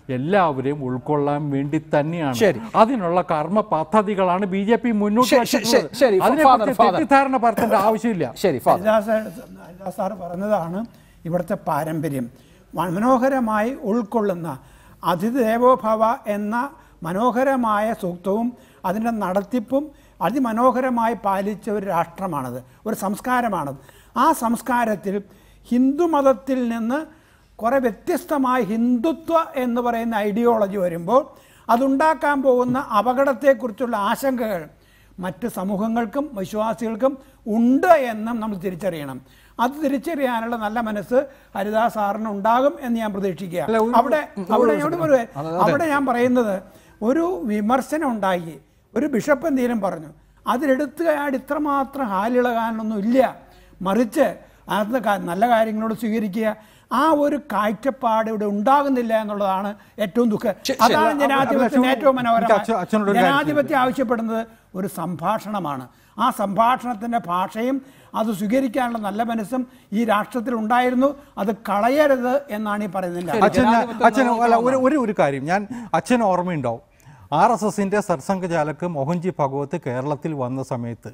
എല്ലാവരെയും ഉൾക്കൊള്ളാൻ വേണ്ടി തന്നെയാണ് ശരി. അതിനുള്ള കർമ്മ പദ്ധതികളാണ് ബി ജെ പി മുന്നോട്ട് ശരി, ശരി, വച്ചിട്ടുള്ളത് ശരി. അതിനെക്കുറിച്ച് ഫാദർ, ഫാദർ. തെറ്റിദ്ധാരണ പരത്തേണ്ട ആവശ്യമില്ല ശരി ഫാദർ ഹരിദാസ് ഹരിദാസ് സാർ പറഞ്ഞതാണ് ഇവിടുത്തെ പാരമ്പര്യം മനോഹരമായി ഉൾക്കൊള്ളുന്ന അതിദേവോഭവ എന്ന മനോഹരമായ സൂക്തവും അതിൻ്റെ നടത്തിപ്പും അതിമനോഹരമായി പാലിച്ച ഒരു രാഷ്ട്രമാണത് ഒരു സംസ്കാരമാണത് ആ സംസ്കാരത്തിൽ ഹിന്ദു മതത്തിൽ നിന്ന് കുറേ വ്യത്യസ്തമായ ഹിന്ദുത്വ എന്ന് പറയുന്ന ഐഡിയോളജി വരുമ്പോൾ അതുണ്ടാക്കാൻ പോകുന്ന അപകടത്തെക്കുറിച്ചുള്ള ആശങ്കകൾ മറ്റ് സമൂഹങ്ങൾക്കും വിശ്വാസികൾക്കും ഉണ്ട് എന്നും നമ്മൾ തിരിച്ചറിയണം അത് തിരിച്ചറിയാനുള്ള നല്ല മനസ്സ് ഹരിദാസ് സാറിന് ഉണ്ടാകും എന്ന് ഞാൻ പ്രതീക്ഷിക്കുക അവിടെ അവിടെ ഞാൻ പറയുവേ, അവിടെ ഞാൻ പറയുന്നത് ഒരു വിമർശനം ഉണ്ടായി ഒരു ബിഷപ്പ് എന്തെങ്കിലും പറഞ്ഞു അതിലെടുത്തുകാട് ഇത്രമാത്രം ഹാലിളകാനൊന്നും ഇല്ല മറിച്ച് അത് ക- നല്ല കാര്യങ്ങളോട് സ്വീകരിക്കുക ആ ഒരു കാഴ്ചപ്പാട് ഇവിടെ ഉണ്ടാകുന്നില്ല എന്നുള്ളതാണ് ഏറ്റവും ദുഃഖം ശരി, അതാണ് ശരി. ജനാധിപത്യത്തിന് ഏറ്റവും എനിക്ക് അച്ഛ- അച്ഛനോട് ഒരു കാര്യം ജനാധിപത്യം ആവശ്യപ്പെടുന്നത് ഒരു സംഭാഷണമാണ് ആ സംഭാഷണത്തിൻ്റെ ഭാഷയും അത് സ്വീകരിക്കാനുള്ള നല്ല മനസ്സും ഈ രാഷ്ട്രത്തിൽ ഉണ്ടായിരുന്നു അത് കളയരുത് എന്നാണ് ഈ പറയുന്നില്ല അച്ഛന് ജനാധിപത്യം അച്ഛന് എന്ന് അല്ല ഒരു ഒരു ഒരു കാര്യം ഞാൻ അച്ഛന് ഓർമ്മയുണ്ടാവും ആർ എസ് എസിൻ്റെ സർസംഘചാലക് മോഹൻജി ഭഗവത് കേരളത്തിൽ വന്ന സമയത്ത്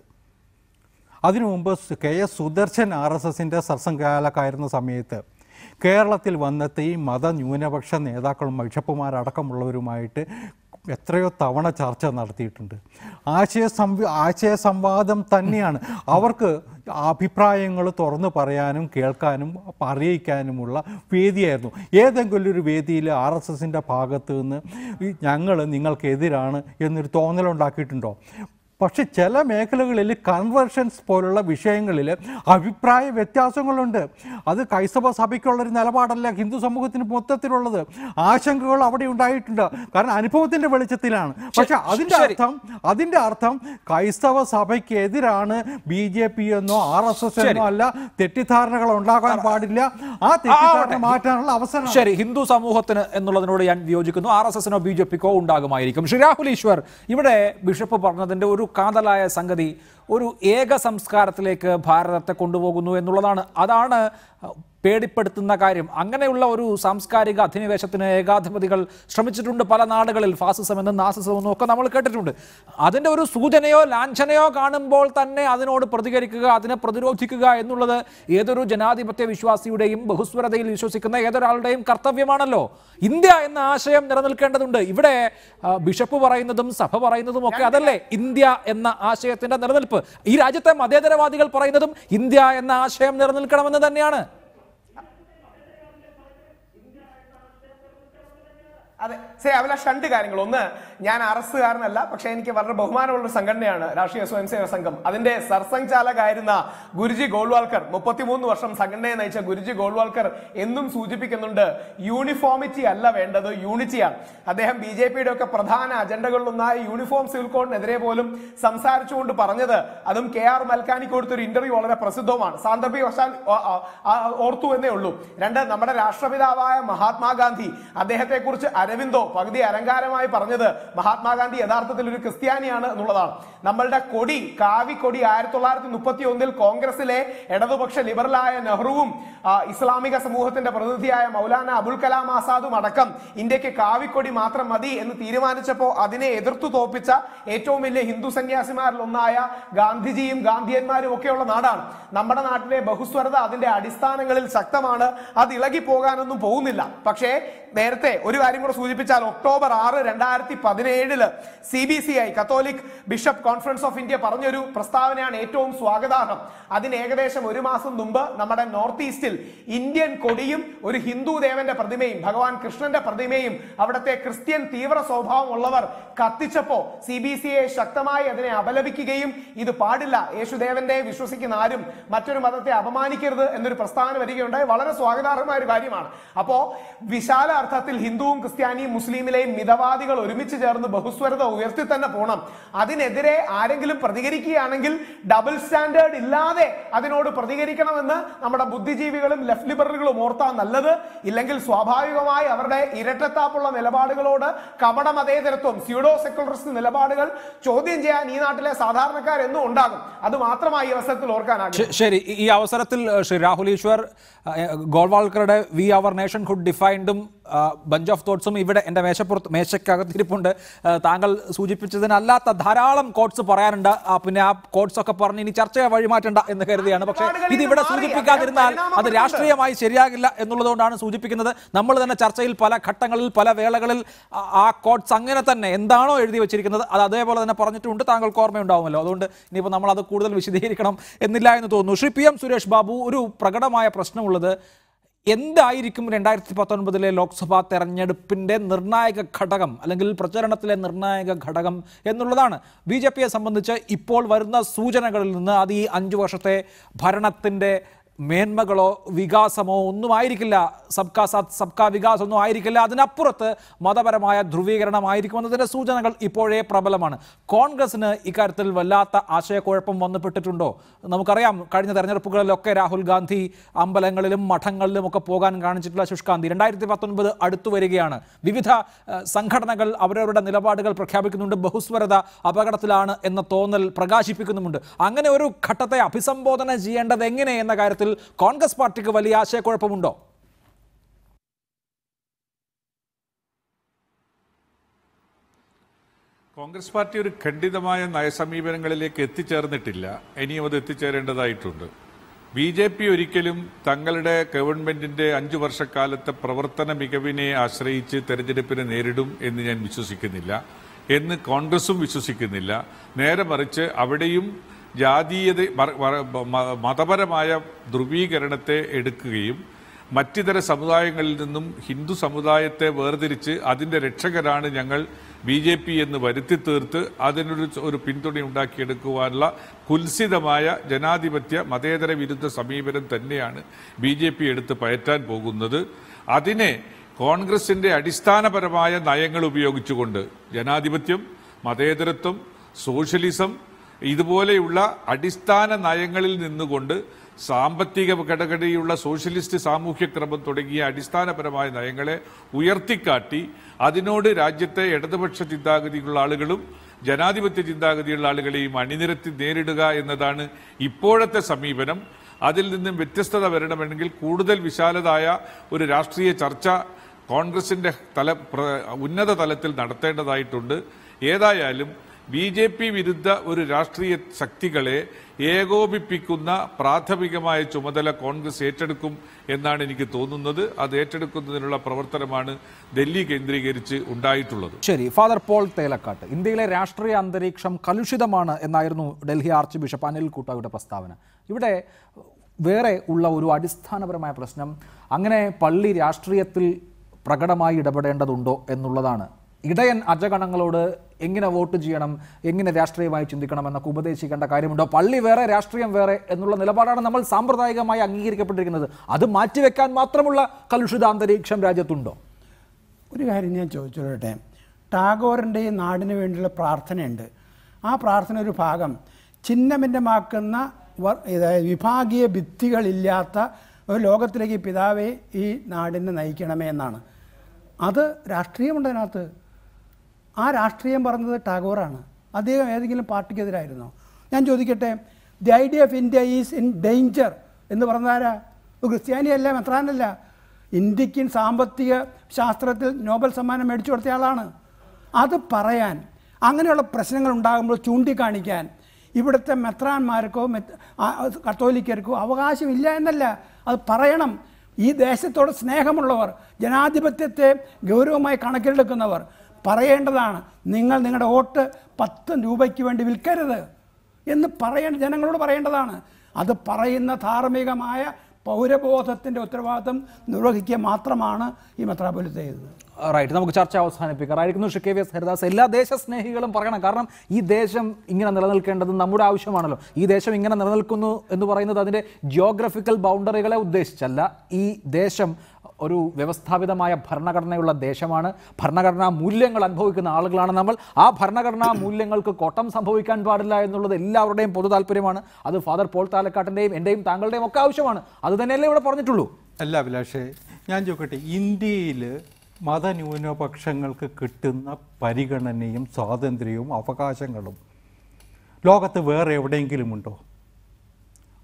അതിനു മുമ്പ് സ് K S Sudarshan R S എസിൻ്റെ സർസംഘചാലകായിരുന്ന സമയത്ത് കേരളത്തിൽ വന്നത്തെ ഈ മത ന്യൂനപക്ഷ നേതാക്കളും ബിഷപ്പുമാരടക്കമുള്ളവരുമായിട്ട് എത്രയോ തവണ ചർച്ച നടത്തിയിട്ടുണ്ട് ആശയ സംവി ആശയ സംവാദം തന്നെയാണ് അവർക്ക് അഭിപ്രായങ്ങൾ തുറന്നു പറയാനും കേൾക്കാനും അറിയിക്കാനുമുള്ള വേദിയായിരുന്നു ഏതെങ്കിലും ഒരു വേദിയിൽ ആർ എസ് എസിൻ്റെ ഭാഗത്ത് നിന്ന് ഞങ്ങൾ നിങ്ങൾക്കെതിരാണ് എന്നൊരു തോന്നലുണ്ടാക്കിയിട്ടുണ്ടോ പക്ഷെ ചില മേഖലകളിൽ കൺവേർഷൻസ് പോലുള്ള വിഷയങ്ങളിൽ അഭിപ്രായ വ്യത്യാസങ്ങളുണ്ട് അത് ക്രൈസ്തവ സഭയ്ക്കുള്ളൊരു നിലപാടല്ല ഹിന്ദു സമൂഹത്തിന് മൊത്തത്തിലുള്ളത് ആശങ്കകൾ അവിടെ ഉണ്ടായിട്ടുണ്ട് കാരണം അനുഭവത്തിന്റെ വെളിച്ചത്തിലാണ് പക്ഷെ അതിന്റെ ശരി. അർത്ഥം അതിന്റെ അർത്ഥം ക്രൈസ്തവ സഭയ്ക്കെതിരാണ് ബി ജെ പി എന്നോ ആർ എസ് എസ് എന്നോ അല്ല തെറ്റിദ്ധാരണകൾ ഉണ്ടാകാൻ പാടില്ല ആ തെറ്റിദ്ധാരണ മാറ്റാനുള്ള അവസരം ശരി ഹിന്ദു സമൂഹത്തിന് എന്നുള്ളതിനോട് ഞാൻ വിയോജിക്കുന്നു ആർ എസ് എസിനോ ബി ജെ പിക്കോ ഉണ്ടാകുമായിരിക്കും ശ്രീ രാഹുൽ ഈശ്വർ ഇവിടെ ബിഷപ്പ് പറഞ്ഞതിന്റെ ഒരു കാതലായ സംഗതി ഒരു ഏക സംസ്കാരത്തിലേക്ക് ഭാരതത്തെ കൊണ്ടുപോകുന്നു എന്നുള്ളതാണ് അതാണ് പേടിപ്പെടുത്തുന്ന കാര്യം അങ്ങനെയുള്ള ഒരു സാംസ്കാരിക അധിനിവേശത്തിന് ഏകാധിപതികൾ ശ്രമിച്ചിട്ടുണ്ട് പല നാടുകളിൽ ഫാസിസം എന്നും നാസിസം എന്നും ഒക്കെ നമ്മൾ കേട്ടിട്ടുണ്ട് അതിൻ്റെ ഒരു സൂചനയോ ലാഞ്ചനയോ കാണുമ്പോൾ തന്നെ അതിനോട് പ്രതികരിക്കുക അതിനെ പ്രതിരോധിക്കുക എന്നുള്ളത് ഏതൊരു ജനാധിപത്യ വിശ്വാസിയുടെയും ബഹുസ്വരതയിൽ വിശ്വസിക്കുന്ന ഏതൊരാളുടെയും കർത്തവ്യമാണല്ലോ ഇന്ത്യ എന്ന ആശയം നിലനിൽക്കേണ്ടതുണ്ട് ഇവിടെ ആ, ബിഷപ്പ് പറയുന്നതും സഭ പറയുന്നതും ഒക്കെ അതല്ലേ ഇന്ത്യ എന്ന ആശയത്തിന്റെ നിലനിൽപ്പ് ഈ രാജ്യത്തെ മതേതരവാദികൾ പറയുന്നതും ഇന്ത്യ എന്ന ആശയം നിലനിൽക്കണമെന്ന് തന്നെയാണ് അതെ ശരി അഭിലാഷ് രണ്ട് കാര്യങ്ങൾ ഒന്ന് ഞാൻ അറസ്റ്റുകാരനല്ല പക്ഷെ എനിക്ക് വളരെ ബഹുമാനമുള്ള ഒരു സംഘടനയാണ് രാഷ്ട്രീയ സ്വയംസേവക സംഘം അതിന്റെ സർസംഘ് ചാലകായിരുന്ന ഗുരുജി ഗോൾവാൾക്കർ മുപ്പത്തിമൂന്ന് വർഷം സംഘടനയെ നയിച്ച ഗുരുജി ഗോൾവാൾക്കർ എന്നും സൂചിപ്പിക്കുന്നുണ്ട് യൂണിഫോമിറ്റി അല്ല വേണ്ടത് യൂണിറ്റിയാണ് അദ്ദേഹം ബി ജെ പിയുടെ ഒക്കെ പ്രധാന അജണ്ടകളിലൊന്നായ യൂണിഫോം സിവിൽ കോഡിനെതിരെ പോലും സംസാരിച്ചുകൊണ്ട് പറഞ്ഞത് അതും കെ ആർ മൽക്കാനിക്ക് കൊടുത്തൊരു ഇന്റർവ്യൂ വളരെ പ്രസിദ്ധവുമാണ് സാന്ദർഭികവശാൽ ഓ- ആ- ആ- ഓർത്തു എന്നേ ഉള്ളൂ രണ്ട് നമ്മുടെ രാഷ്ട്രപിതാവായ മഹാത്മാഗാന്ധി അദ്ദേഹത്തെ കുറിച്ച് അരവിന്ദോ പകുതി അലങ്കാരമായി പറഞ്ഞത് മഹാത്മാഗാന്ധി യഥാർത്ഥത്തിൽ ഒരു ക്രിസ്ത്യാനിയാണ് എന്നുള്ളതാണ് നമ്മളുടെ കൊടി കാവി കൊടി ആയിരത്തി തൊള്ളായിരത്തി മുപ്പത്തി ഒന്നിൽ കോൺഗ്രസിലെ ഇടതുപക്ഷ ലിബറലായ നെഹ്റുവും ആ, ഇസ്ലാമിക സമൂഹത്തിന്റെ പ്രതിനിധിയായ മൗലാന അബുൽ കലാം ആസാദും അടക്കം ഇന്ത്യക്ക് കാവിക്കൊടി മാത്രം മതി എന്ന് തീരുമാനിച്ചപ്പോൾ അതിനെ എതിർത്തു തോപ്പിച്ച ഏറ്റവും വലിയ ഹിന്ദു സന്യാസിമാരിൽ ഒന്നായ ഗാന്ധിജിയും ഗാന്ധിയന്മാരും ഒക്കെയുള്ള നാടാണ് നമ്മുടെ നാട്ടിലെ ബഹുസ്വരത അതിന്റെ അടിസ്ഥാനങ്ങളിൽ ശക്തമാണ് അത് ഇളകി പോകാനൊന്നും പോകുന്നില്ല പക്ഷേ നേരത്തെ ഒരു കാര്യം കൂടെ സൂചിപ്പിച്ചാൽ ഒക്ടോബർ ആറ് രണ്ടായിരത്തി പതിനേഴില് C B C I catholic bishop conference of India പറഞ്ഞൊരു പ്രസ്താവനയാണ് ഏറ്റവും സ്വാഗതാർഹം അതിന് ഏകദേശം ഒരു മാസം മുമ്പ് നമ്മുടെ നോർത്ത് ഈസ്റ്റിൽ ഇന്ത്യൻ കൊടിയും ഒരു ഹിന്ദു ദേവന്റെ പ്രതിമയും ഭഗവാൻ കൃഷ്ണന്റെ പ്രതിമയും അവിടുത്തെ ക്രിസ്ത്യൻ തീവ്ര സ്വഭാവമുള്ളവർ കത്തിച്ചപ്പോ സി ബി സി ഐ ശക്തമായി അതിനെ അപലപിക്കുകയും ഇത് പാടില്ല യേശുദേവന്റെ വിശ്വസിക്കുന്ന ആരും മറ്റൊരു മതത്തെ അപമാനിക്കരുത് എന്നൊരു പ്രസ്താവന വരികയുണ്ടായി വളരെ സ്വാഗതാർഹമായ ഒരു കാര്യമാണ് അപ്പോ വിശാല അർത്ഥത്തിൽ ഹിന്ദുവും ക്രിസ്ത്യാനിയും മുസ്ലിമിലെയും മിതവാദികൾ ഒരുമിച്ച് ചേർന്ന് ബഹുസ്വരത ഉയർത്തി തന്നെ പോകണം അതിനെതിരെ ആരെങ്കിലും പ്രതികരിക്കുകയാണെങ്കിൽ ഡബിൾ സ്റ്റാൻഡേർഡ് ഇല്ലാതെ അതിനോട് പ്രതികരിക്കണമെന്ന് നമ്മുടെ ബുദ്ധിജീവികളും ലെഫ്റ്റ് ലിബറലുകളും ഓർത്താൽ നല്ലത് ഇല്ലെങ്കിൽ സ്വാഭാവികമായി അവരുടെ ഇരട്ടത്താപ്പുള്ള നിലപാടുകളോട് കപട മതേതരത്വം സ്യൂഡോ സെക്കുലറിസ്റ്റ് നിലപാടുകൾ ചോദ്യം ചെയ്യാൻ ഈ നാട്ടിലെ സാധാരണക്കാരെന്നും ഉണ്ടാകും അത് മാത്രമായി ഈ അവസരത്തിൽ ഓർക്കാനാകും ശ- ശരി ഈ- ഈ അവസരത്തിൽ ഏഹ്, ശ്രീ രാഹുൽ ഈശ്വർ ഏഹ്, ഗോൾവാൾക്കറുടെ വി അവർ നേഷൻ ഹുഡ് ഡിഫൈൻഡും ബഞ്ച് ഓഫ് തോട്ട്സും ഇവിടെ എൻ്റെ മേശപ്പുറത്ത് മേശക്കകത്തിരിപ്പുണ്ട് ആ, താങ്കൾ സൂചിപ്പിച്ചതിനല്ലാത്ത ധാരാളം കോട്ട്സ് പറയാനുണ്ട് ആ, പിന്നെ ആ കോട്ട്സ് ഒക്കെ പറഞ്ഞ് ഇനി ചർച്ചയെ വഴിമാറ്റണ്ട എന്ന് കരുതിയാണ് പക്ഷേ നിലപാടുകളിൽ ഇത് ഇവിടെ നിന്ന് മാറി സൂചിപ്പിക്കാതിരുന്നാൽ അദ്ദേഹം അത് പരിണാമപ്പെടുന്നുണ്ട്. രാഷ്ട്രീയമായി ശരിയാകില്ല എന്നുള്ളതുകൊണ്ടാണ് സൂചിപ്പിക്കുന്നത് നമ്മൾ തന്നെ ചർച്ചയിൽ പല ഘട്ടങ്ങളിൽ പല വേളകളിൽ ആ- ആ കോട്ട്സ് അങ്ങനെ തന്നെ എന്താണോ എഴുതി വെച്ചിരിക്കുന്നത് അത് അതേപോലെ തന്നെ പറഞ്ഞിട്ടുണ്ട് താങ്കൾക്ക് ഓർമ്മയുണ്ടാവുമല്ലോ അതുകൊണ്ട് ഇനിയിപ്പോൾ നമ്മൾ അത് കൂടുതൽ വിശദീകരിക്കണം എന്നില്ല എന്ന് തോന്നുന്നു ശ്രീ പി എം സുരേഷ് ബാബു ഒരു പ്രകടമായ പ്രശ്നമുള്ളത് എന്തായിരിക്കും രണ്ടായിരത്തി പത്തൊൻപതിലെ ലോക്സഭാ തെരഞ്ഞെടുപ്പിന്റെ നിർണായക ഘടകം അല്ലെങ്കിൽ പ്രചരണത്തിലെ നിർണായക ഘടകം എന്നുള്ളതാണ് ബി ജെ പിയെ സംബന്ധിച്ച് ഇപ്പോൾ വരുന്ന സൂചനകളിൽ നിന്ന് അത് ഈ അഞ്ചു വർഷത്തെ ഭരണത്തിന്റെ മേന്മകളോ വികാസമോ ഒന്നും ആയിരിക്കില്ല സബ്കാ സാത്ത് സബ്കാ വികാസ് ഒന്നും ആയിരിക്കില്ല അതിനപ്പുറത്ത് മതപരമായ ധ്രുവീകരണമായിരിക്കുമെന്നതിന്റെ സൂചനകൾ ഇപ്പോഴേ പ്രബലമാണ് കോൺഗ്രസിന് ഇക്കാര്യത്തിൽ വല്ലാത്ത ആശയക്കുഴപ്പം വന്നുപെട്ടിട്ടുണ്ടോ നമുക്കറിയാം കഴിഞ്ഞ തെരഞ്ഞെടുപ്പുകളിലൊക്കെ രാഹുൽ ഗാന്ധി അമ്പലങ്ങളിലും മഠങ്ങളിലും ഒക്കെ പോകാൻ കാണിച്ചിട്ടുള്ള ശുഷ്കാന്തി രണ്ടായിരത്തി പത്തൊൻപത് അടുത്തു വരികയാണ് വിവിധ ഏഹ്, സംഘടനകൾ അവരവരുടെ നിലപാടുകൾ പ്രഖ്യാപിക്കുന്നുണ്ട് ബഹുസ്വരത അപകടത്തിലാണ് എന്ന തോന്നൽ പ്രകാശിപ്പിക്കുന്നുമുണ്ട് അങ്ങനെ ഒരു ഘട്ടത്തെ അഭിസംബോധന ചെയ്യേണ്ടത് എങ്ങനെ എന്ന കാര്യത്തിൽ കോൺഗ്രസ് പാർട്ടിക്ക് വലിയ ആശയക്കുഴപ്പമുണ്ടോ കോൺഗ്രസ് പാർട്ടി ഒരു ഖണ്ഡിതമായ നയസമീപനങ്ങളിലേക്ക് എത്തിച്ചേർന്നിട്ടില്ല ഇനിയും അത് എത്തിച്ചേരേണ്ടതായിട്ടുണ്ട് ബി ജെ പി ഒരിക്കലും തങ്ങളുടെ ഗവൺമെന്റിന്റെ അഞ്ചു വർഷക്കാലത്തെ പ്രവർത്തന മികവിനെ ആശ്രയിച്ച് തെരഞ്ഞെടുപ്പിനെ നേരിടും എന്ന് ഞാൻ വിശ്വസിക്കുന്നില്ല എന്ന് കോൺഗ്രസും വിശ്വസിക്കുന്നില്ല നേരെ മറിച്ച് അവിടെയും ജാതീയത മറ- മറ- മ- മതപരമായ ധ്രുവീകരണത്തെ എടുക്കുകയും മറ്റിതര സമുദായങ്ങളിൽ നിന്നും ഹിന്ദു സമുദായത്തെ വേർതിരിച്ച് അതിന്റെ രക്ഷകരാണ് ഞങ്ങൾ ബി ജെ പി എന്ന് വരുത്തി തീർത്ത് അതിനൊരു ഒരു പിന്തുണ ഉണ്ടാക്കിയെടുക്കുവാനുള്ള കുൽസിതമായ ജനാധിപത്യ മതേതര വിരുദ്ധ സമീപനം തന്നെയാണ് ബി ജെ പി എടുത്ത് പയറ്റാൻ പോകുന്നത് അതിനെ കോൺഗ്രസിന്റെ അടിസ്ഥാനപരമായ നയങ്ങൾ ഉപയോഗിച്ചുകൊണ്ട് ജനാധിപത്യം മതേതരത്വം സോഷ്യലിസം ഇതുപോലെയുള്ള അടിസ്ഥാന നയങ്ങളിൽ നിന്നുകൊണ്ട് സാമ്പത്തിക ഘടകതയുള്ള സോഷ്യലിസ്റ്റ് സാമൂഹ്യക്രമം തുടങ്ങിയ അടിസ്ഥാനപരമായ നയങ്ങളെ ഉയർത്തിക്കാട്ടി അതിനോട് രാജ്യത്തെ ഇടതുപക്ഷ ചിന്താഗതിയുള്ള ആളുകളും ജനാധിപത്യ ചിന്താഗതിയുള്ള ആളുകളെയും അണിനിരത്തി നേരിടുക എന്നതാണ് ഇപ്പോഴത്തെ സമീപനം അതിൽ നിന്നും വ്യത്യസ്തത വരണമെങ്കിൽ കൂടുതൽ വിശാലതായ ഒരു രാഷ്ട്രീയ ചർച്ച കോൺഗ്രസിന്റെ തല പ്ര- ഉന്നത തലത്തിൽ നടത്തേണ്ടതായിട്ടുണ്ട് ഏതായാലും ബി ജെ പി വിരുദ്ധ ഒരു രാഷ്ട്രീയ ശക്തികളെ ഏകോപിപ്പിക്കുന്ന പ്രാഥമികമായ ചുമതല കോൺഗ്രസ് ഏറ്റെടുക്കും എന്നാണ് എനിക്ക് തോന്നുന്നത് അത് ഏറ്റെടുക്കുന്നതിനുള്ള പ്രവർത്തനമാണ് ഡൽഹി കേന്ദ്രീകരിച്ച് ഉണ്ടായിട്ടുള്ളത് ശരി ഫാദർ പോൾ തേലക്കാട്ട് ഇന്ത്യയിലെ രാഷ്ട്രീയ അന്തരീക്ഷം കലുഷിതമാണ് എന്നായിരുന്നു ഡൽഹി ആർച്ച് ബിഷപ്പ് അനിൽ കൂട്ടായുടെ പ്രസ്താവന ഇവിടെ വേറെ ഉള്ള ഒരു അടിസ്ഥാനപരമായ പ്രശ്നം അങ്ങനെ പള്ളി രാഷ്ട്രീയത്തിൽ പ്രകടമായി ഇടപെടേണ്ടതുണ്ടോ എന്നുള്ളതാണ് ഇടയൻ അജഗണങ്ങളോട് എങ്ങനെ വോട്ട് ചെയ്യണം എങ്ങനെ രാഷ്ട്രീയമായി ചിന്തിക്കണം എന്നൊക്കെ ഉപദേശിക്കേണ്ട കാര്യമുണ്ടോ പള്ളി വേറെ രാഷ്ട്രീയം വേറെ എന്നുള്ള നിലപാടാണ് നമ്മൾ സാമ്പ്രദായികമായി അംഗീകരിക്കപ്പെട്ടിരിക്കുന്നത് അത് മാറ്റിവെക്കാൻ മാത്രമുള്ള കലുഷിത അന്തരീക്ഷം രാജ്യത്തുണ്ടോ ഒരു കാര്യം ഞാൻ ചോദിച്ചോട്ടെ ടാഗോറിൻ്റെ ഈ നാടിന് വേണ്ടിയുള്ള പ്രാർത്ഥനയുണ്ട് ആ പ്രാർത്ഥന ഒരു ഭാഗം ഛിന്നഭിന്നമാക്കുന്ന വർ- ഇതായത് വിഭാഗീയ ഭിത്തികളില്ലാത്ത ഒരു ലോകത്തിലേക്ക് പിതാവെ ഈ നാടിനെ നയിക്കണമേ എന്നാണ് അത് രാഷ്ട്രീയമുണ്ട് അതിനകത്ത് ആ രാഷ്ട്രീയം പറഞ്ഞത് ടാഗോറാണ് അദ്ദേഹം ഏതെങ്കിലും പാർട്ടിക്കെതിരായിരുന്നോ ഞാൻ ചോദിക്കട്ടെ the idea of India is in danger എന്ന് പറഞ്ഞാരാ ഒരു ക്രിസ്ത്യാനിയല്ല മെത്രാനല്ല ഇന്ത്യക്ക് സാമ്പത്തിക ശാസ്ത്രത്തിൽ നോബൽ സമ്മാനം മേടിച്ചു കൊടുത്ത ആളാണ് അത് പറയാൻ അങ്ങനെയുള്ള പ്രശ്നങ്ങൾ ഉണ്ടാകുമ്പോൾ ചൂണ്ടിക്കാണിക്കാൻ ഇവിടുത്തെ മെത്രാന്മാർക്കോ മെത്ത് ആ- കത്തോലിക്കർക്കോ അവകാശമില്ല എന്നല്ല അത് പറയണം ഈ ദേശത്തോട് സ്നേഹമുള്ളവർ ജനാധിപത്യത്തെ ഗൗരവമായി കണക്കിലെടുക്കുന്നവർ പറയേണ്ടതാണ് നിങ്ങൾ നിങ്ങളുടെ വോട്ട് പത്ത് രൂപയ്ക്ക് വേണ്ടി വിൽക്കരുത് എന്ന് പറയേണ്ട ജനങ്ങളോട് പറയേണ്ടതാണ് അത് പറയുന്ന ധാർമ്മികമായ പൗരബോധത്തിൻ്റെ ഉത്തരവാദിത്വം നിർവഹിക്കുക മാത്രമാണ് ഈ മെത്രാപൊലിത്ത ചെയ്തത് റൈറ്റ് നമുക്ക് ചർച്ച അവസാനിപ്പിക്കാറായിരിക്കുന്നു Shri K V S Haridas എല്ലാ ദേശസ്നേഹികളും പറയണം കാരണം ഈ ദേശം ഇങ്ങനെ നിലനിൽക്കേണ്ടത് നമ്മുടെ ആവശ്യമാണല്ലോ ഈ ദേശം ഇങ്ങനെ നിലനിൽക്കുന്നു എന്ന് പറയുന്നത് അതിൻ്റെ ജിയോഗ്രഫിക്കൽ ബൗണ്ടറികളെ ഉദ്ദേശിച്ചല്ല ഈ ദേശം ഒരു വ്യവസ്ഥാപിതമായ ഭരണഘടനയുള്ള ദേശമാണ് ഭരണഘടനാ മൂല്യങ്ങൾ അനുഭവിക്കുന്ന ആളുകളാണ് നമ്മൾ ആ ഭരണഘടനാ മൂല്യങ്ങൾക്ക് കോട്ടം സംഭവിക്കാൻ പാടില്ല എന്നുള്ളത് എല്ലാവരുടെയും പൊതു താല്പര്യമാണ് അത് ഫാദർ പോൾ താലക്കാട്ടിൻ്റെയും എൻ്റെയും താങ്കളുടെയും ഒക്കെ ആവശ്യമാണ് അത് തന്നെയല്ലേ ഇവിടെ പറഞ്ഞിട്ടുള്ളൂ അല്ല അഭിലാഷേ ഞാൻ ചോദിക്കട്ടെ ഇന്ത്യയിൽ മതന്യൂനപക്ഷങ്ങൾക്ക് കിട്ടുന്ന പരിഗണനയും സ്വാതന്ത്ര്യവും അവകാശങ്ങളും ലോകത്ത് വേറെ എവിടെയെങ്കിലും ഉണ്ടോ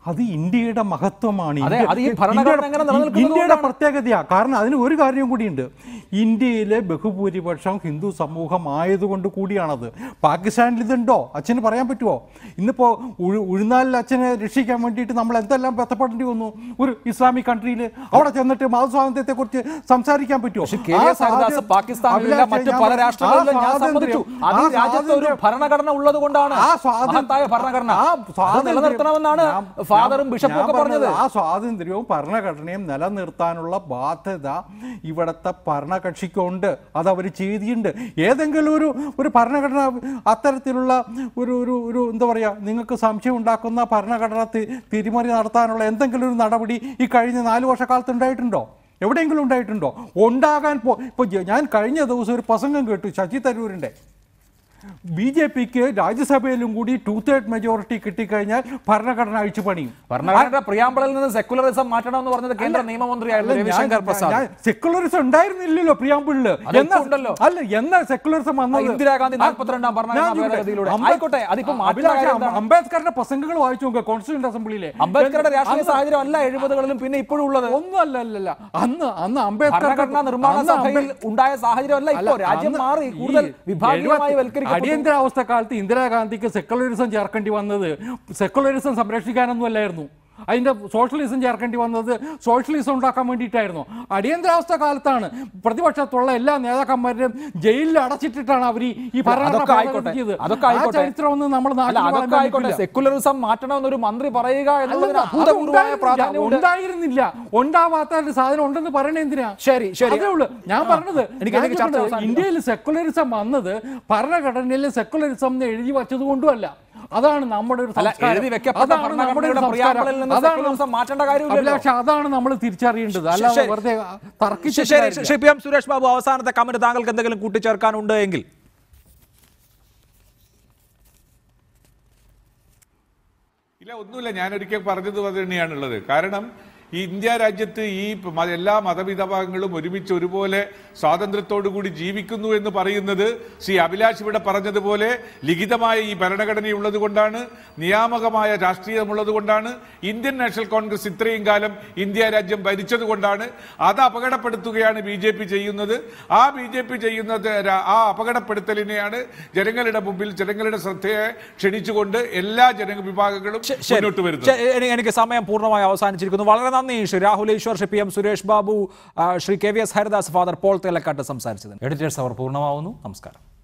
അത് ഇന്ത്യയുടെ മഹത്വമാണ് അതെ, ഇന്ത്യ- അത് ഈ ഭരണഘടന ഇന്ത്യയുടെ- എങ്ങനെ നിലനിൽക്കുന്നത് ഇന്ത്യയുടെ കൊണ്ടാണ്. പ്രത്യേകതയാണ് കാരണം അതിന് ഒരു കാര്യം കൂടിയുണ്ട് ഇന്ത്യയിലെ ബഹുഭൂരിപക്ഷം ഹിന്ദു സമൂഹമായതുകൊണ്ട് കൂടിയാണത് പാകിസ്ഥാനിൽ ഇതുണ്ടോ അച്ഛന് പറയാൻ പറ്റുമോ ഇന്നിപ്പോൾ ഉഴുന്നാലിൽ അച്ഛനെ രക്ഷിക്കാൻ വേണ്ടിയിട്ട് നമ്മൾ എന്തെല്ലാം ബന്ധപ്പെടേണ്ടി വന്നു ഒരു ഇസ്ലാമിക് കൺട്രിയിൽ അവിടെ ചെന്നിട്ട് മതസ്വാതന്ത്ര്യത്തെക്കുറിച്ച് സംസാരിക്കാൻ പറ്റുമോ പക്ഷേ കെ എസ് ഹരിദാസ് പാകിസ്ഥാനിലില്ല മറ്റ് പല രാഷ്ട്രങ്ങളിലും ഞാൻ സമ്മതിച്ചു അത് ഈ രാജ്യത്ത് ഒരു ഭരണഘടന ഉള്ളത് കൊണ്ടാണ് ആ സ്വാതന്ത്ര്യം- മഹത്തായ ഭരണഘടന ആ അത് സ്വാതന്ത്ര്യം- നിലനിർത്തണമെന്നാണ് ഞാൻ- ഫാദറും ഞാൻ- ബിഷപ്പും ഒക്കെ ഞാൻ പറഞ്ഞത് ആ സ്വാതന്ത്ര്യവും ഭരണഘടനയും നിലനിർത്താനുള്ള ബാധ്യത ഇവിടുത്തെ ഭരണകക്ഷിക്കുണ്ട് അത് അവർ ചെയ്തിട്ടുണ്ട് ഏതെങ്കിലും ഒരു ഒരു ഭരണഘടന അത്തരത്തിലുള്ള ഒരു ഒരു ഒരു എന്താ പറയുക നിങ്ങൾക്ക് സംശയം ഉണ്ടാക്കുന്ന ഭരണഘടന തി- തിരിമറി നടത്താനുള്ള എന്തെങ്കിലും ഒരു നടപടി ഈ കഴിഞ്ഞ നാല് വർഷക്കാലത്ത് ഉണ്ടായിട്ടുണ്ടോ എവിടെയെങ്കിലും ഉണ്ടായിട്ടുണ്ടോ ഉണ്ടാകാൻ പോ ഇപ്പോൾ ഞാൻ കഴിഞ്ഞ ദിവസം ഒരു പ്രസംഗം കേട്ടു ശശി തരൂരിൻ്റെ ബി ജെ പിക്ക് രാജ്യസഭയിലും കൂടി ടു തേർഡ് മെജോറിറ്റി കിട്ടിക്കഴിഞ്ഞാൽ ഭരണഘടന അഴിച്ചു പണിയും ഭരണഘടനയുടെ പ്രിയാമ്പിളിൽ നിന്ന് സെക്കുലറിസം മാറ്റണമെന്ന് പറഞ്ഞത് കേന്ദ്ര നിയമമന്ത്രിയായിരുന്നു രവിശങ്കർ പ്രസാദ് സെക്കുലറിസം ഉണ്ടായിരുന്നില്ലല്ലോ പ്രിയാമ്പിളില് അത് എന്നാ- ഇപ്പൊ ഉണ്ടല്ലോ. അല്ല എന്നാ സെക്കുലറിസം വന്നത് ഇന്ദിരാഗാന്ധി ആ, 42 ഭരണഘടനാ ഞാൻ ചോദിക്കട്ടെ, ഭേദഗതിയിലൂടെ. അംബേ- ആയിക്കോട്ടെ, അതിപ്പോ മാറ്റുന്ന അഭിലാഷ്, കാര്യം എന്താണ്? അംബേദ്കറുടെ പ്രസംഗങ്ങൾ വായിച്ചു നോക്കുക കോൺസ്റ്റിറ്റ്യൂന്റ് അസംബ്ലിയിലെ അംബേദ്കറുടെ രാഷ്ട്രീയ അന്ന് സാഹചര്യം അല്ല എഴുപതുകളിലും പിന്നെ ഇപ്പോഴും ഉള്ളത് ഒന്നും അല്ല അല്ലല്ല അന്ന് അന്ന് അംബേദ്കർ ഭരണഘടനാ നിർമ്മാണ സഭയിൽ ഉണ്ടായ സാഹചര്യം അല്ല ഇപ്പോ രാജ്യം മാറി കൂടുതൽ വിഭാഗീയമായി വൽക്കരിക്കപ്പെട്ടു അടിയന്തരാവസ്ഥ കാലത്ത് ഇന്ദിരാഗാന്ധിക്ക് സെക്കുലറിസം ചേർക്കേണ്ടി വന്നത് സെക്കുലറിസം സംരക്ഷിക്കാനൊന്നും അല്ലായിരുന്നു അതിന്റെ സോഷ്യലിസം ചേർക്കേണ്ടി വന്നത് സോഷ്യലിസം ഉണ്ടാക്കാൻ വേണ്ടിയിട്ടായിരുന്നു അടിയന്തരാവസ്ഥ കാലത്താണ് പ്രതിപക്ഷത്തുള്ള എല്ലാ നേതാക്കന്മാരും ജയിലിൽ അടച്ചിട്ടിട്ടാണ് അവർ ഈ ഈ ഭരണഘടന അതൊക്കെ ആയിക്കോട്ടെ. ഭേദഗതി ചെയ്തത്. അതൊക്കെ ആ ആയിക്കോട്ടെ. ചരിത്രമൊന്നും നമ്മൾ അല്ല നാട്ടിൽ അതൊക്കെ വളമ്പാൻ ആയിക്കോട്ടെ പറ്റില്ല. സെക്കുലറിസം മാറ്റണമെന്നൊരു മന്ത്രി പറയുക എന്നുള്ളതിന് അല്ലല്ല, അത് അഭൂതപൂർവമായ ഉണ്ടായിരുന്നില്ല. പ്രാധാന്യമുണ്ട് ഉണ്ടായിരുന്നില്ല ഉണ്ടാവാത്ത ഒരു സാധനം ഉണ്ടെന്ന് പറയണേ എന്തിനാ ശരി, ശരി. അതേ ഉള്ളൂ ഞാൻ പറഞ്ഞത് എനിക്ക് ഞാൻ എനിക്ക് ചർച്ച ചോദിച്ചത് അവസാനിപ്പിക്കാം. ഇന്ത്യയിൽ സെക്കുലറിസം വന്നത് ഭരണഘടനയിൽ സെക്കുലറിസം എന്ന് എഴുതി വച്ചത് കൊണ്ടുമല്ല അതാണ് നമ്മുടെ ഒരു അല്ല, സംസ്കാരം. എഴുതി വെക്കപ്പെട്ട അതാണ് നമ്മുടെ ഒരു ഭരണഘടനയുടെ സംസ്കാരം. പ്രിയാമ്പിളിൽ നിന്ന് അതാണ് സെക്കുലറിസം മാറ്റേണ്ട കാര്യമില്ലല്ലോ. അഭിലാഷ് അതാണ് നമ്മൾ തിരിച്ചറിയേണ്ടത് അല്ലാതെ ശരി. വെറുതെ തർക്കിച്ച് ശരി ശ്രീ പി എം സുരേഷ് ബാബു അവസാനത്തെ കമന്റ് താങ്കൾക്ക് എന്തെങ്കിലും കൂട്ടിച്ചേർക്കാനുണ്ട് എങ്കിൽ ഇല്ല ഒന്നുമില്ല ഞാൻ ഒരിക്കൽ പറഞ്ഞത് അത് തന്നെയാണുള്ളത് കാരണം ഈ ഇന്ത്യ രാജ്യത്ത് ഈ മ- എല്ലാ മതവിഭാഗങ്ങളും ഒരുമിച്ച് ഒരുപോലെ സ്വാതന്ത്ര്യത്തോടു കൂടി ജീവിക്കുന്നു എന്ന് പറയുന്നത് ശ്രീ അഭിലാഷ് ഇവിടെ പറഞ്ഞതുപോലെ ലിഖിതമായ ഈ ഭരണഘടനയുള്ളത് കൊണ്ടാണ് നിയാമകമായ രാഷ്ട്രീയമുള്ളത് കൊണ്ടാണ് ഇന്ത്യൻ നാഷണൽ കോൺഗ്രസ് ഇത്രയും കാലം ഇന്ത്യ രാജ്യം ഭരിച്ചത് കൊണ്ടാണ് അത് അപകടപ്പെടുത്തുകയാണ് ബി ജെ പി ചെയ്യുന്നത് ആ ബി ജെ പി ചെയ്യുന്നത് ര- ആ അപകടപ്പെടുത്തലിനെയാണ് ജനങ്ങളുടെ മുമ്പിൽ ജനങ്ങളുടെ ശ്രദ്ധയെ ക്ഷണിച്ചുകൊണ്ട് എല്ലാ ജനവിഭാഗങ്ങളും ശ- ശരി. മുന്നോട്ട് വരുന്നത് ശരി, എനി- എനിക്ക് സമയം പൂർണ്ണമായി അവസാനിച്ചിരിക്കുന്നു വളരെ നന്ദി ശ്രീ രാഹുൽ ഈശ്വർ ശ്രീ പി എം സുരേഷ് ബാബു ആ, Shri K V S Haridas father Paul Thelakkat സംസാരിച്ചതിന് എഡിറ്റേഴ്സ് അവർ പൂർണ്ണമാവുന്നു നമസ്കാരം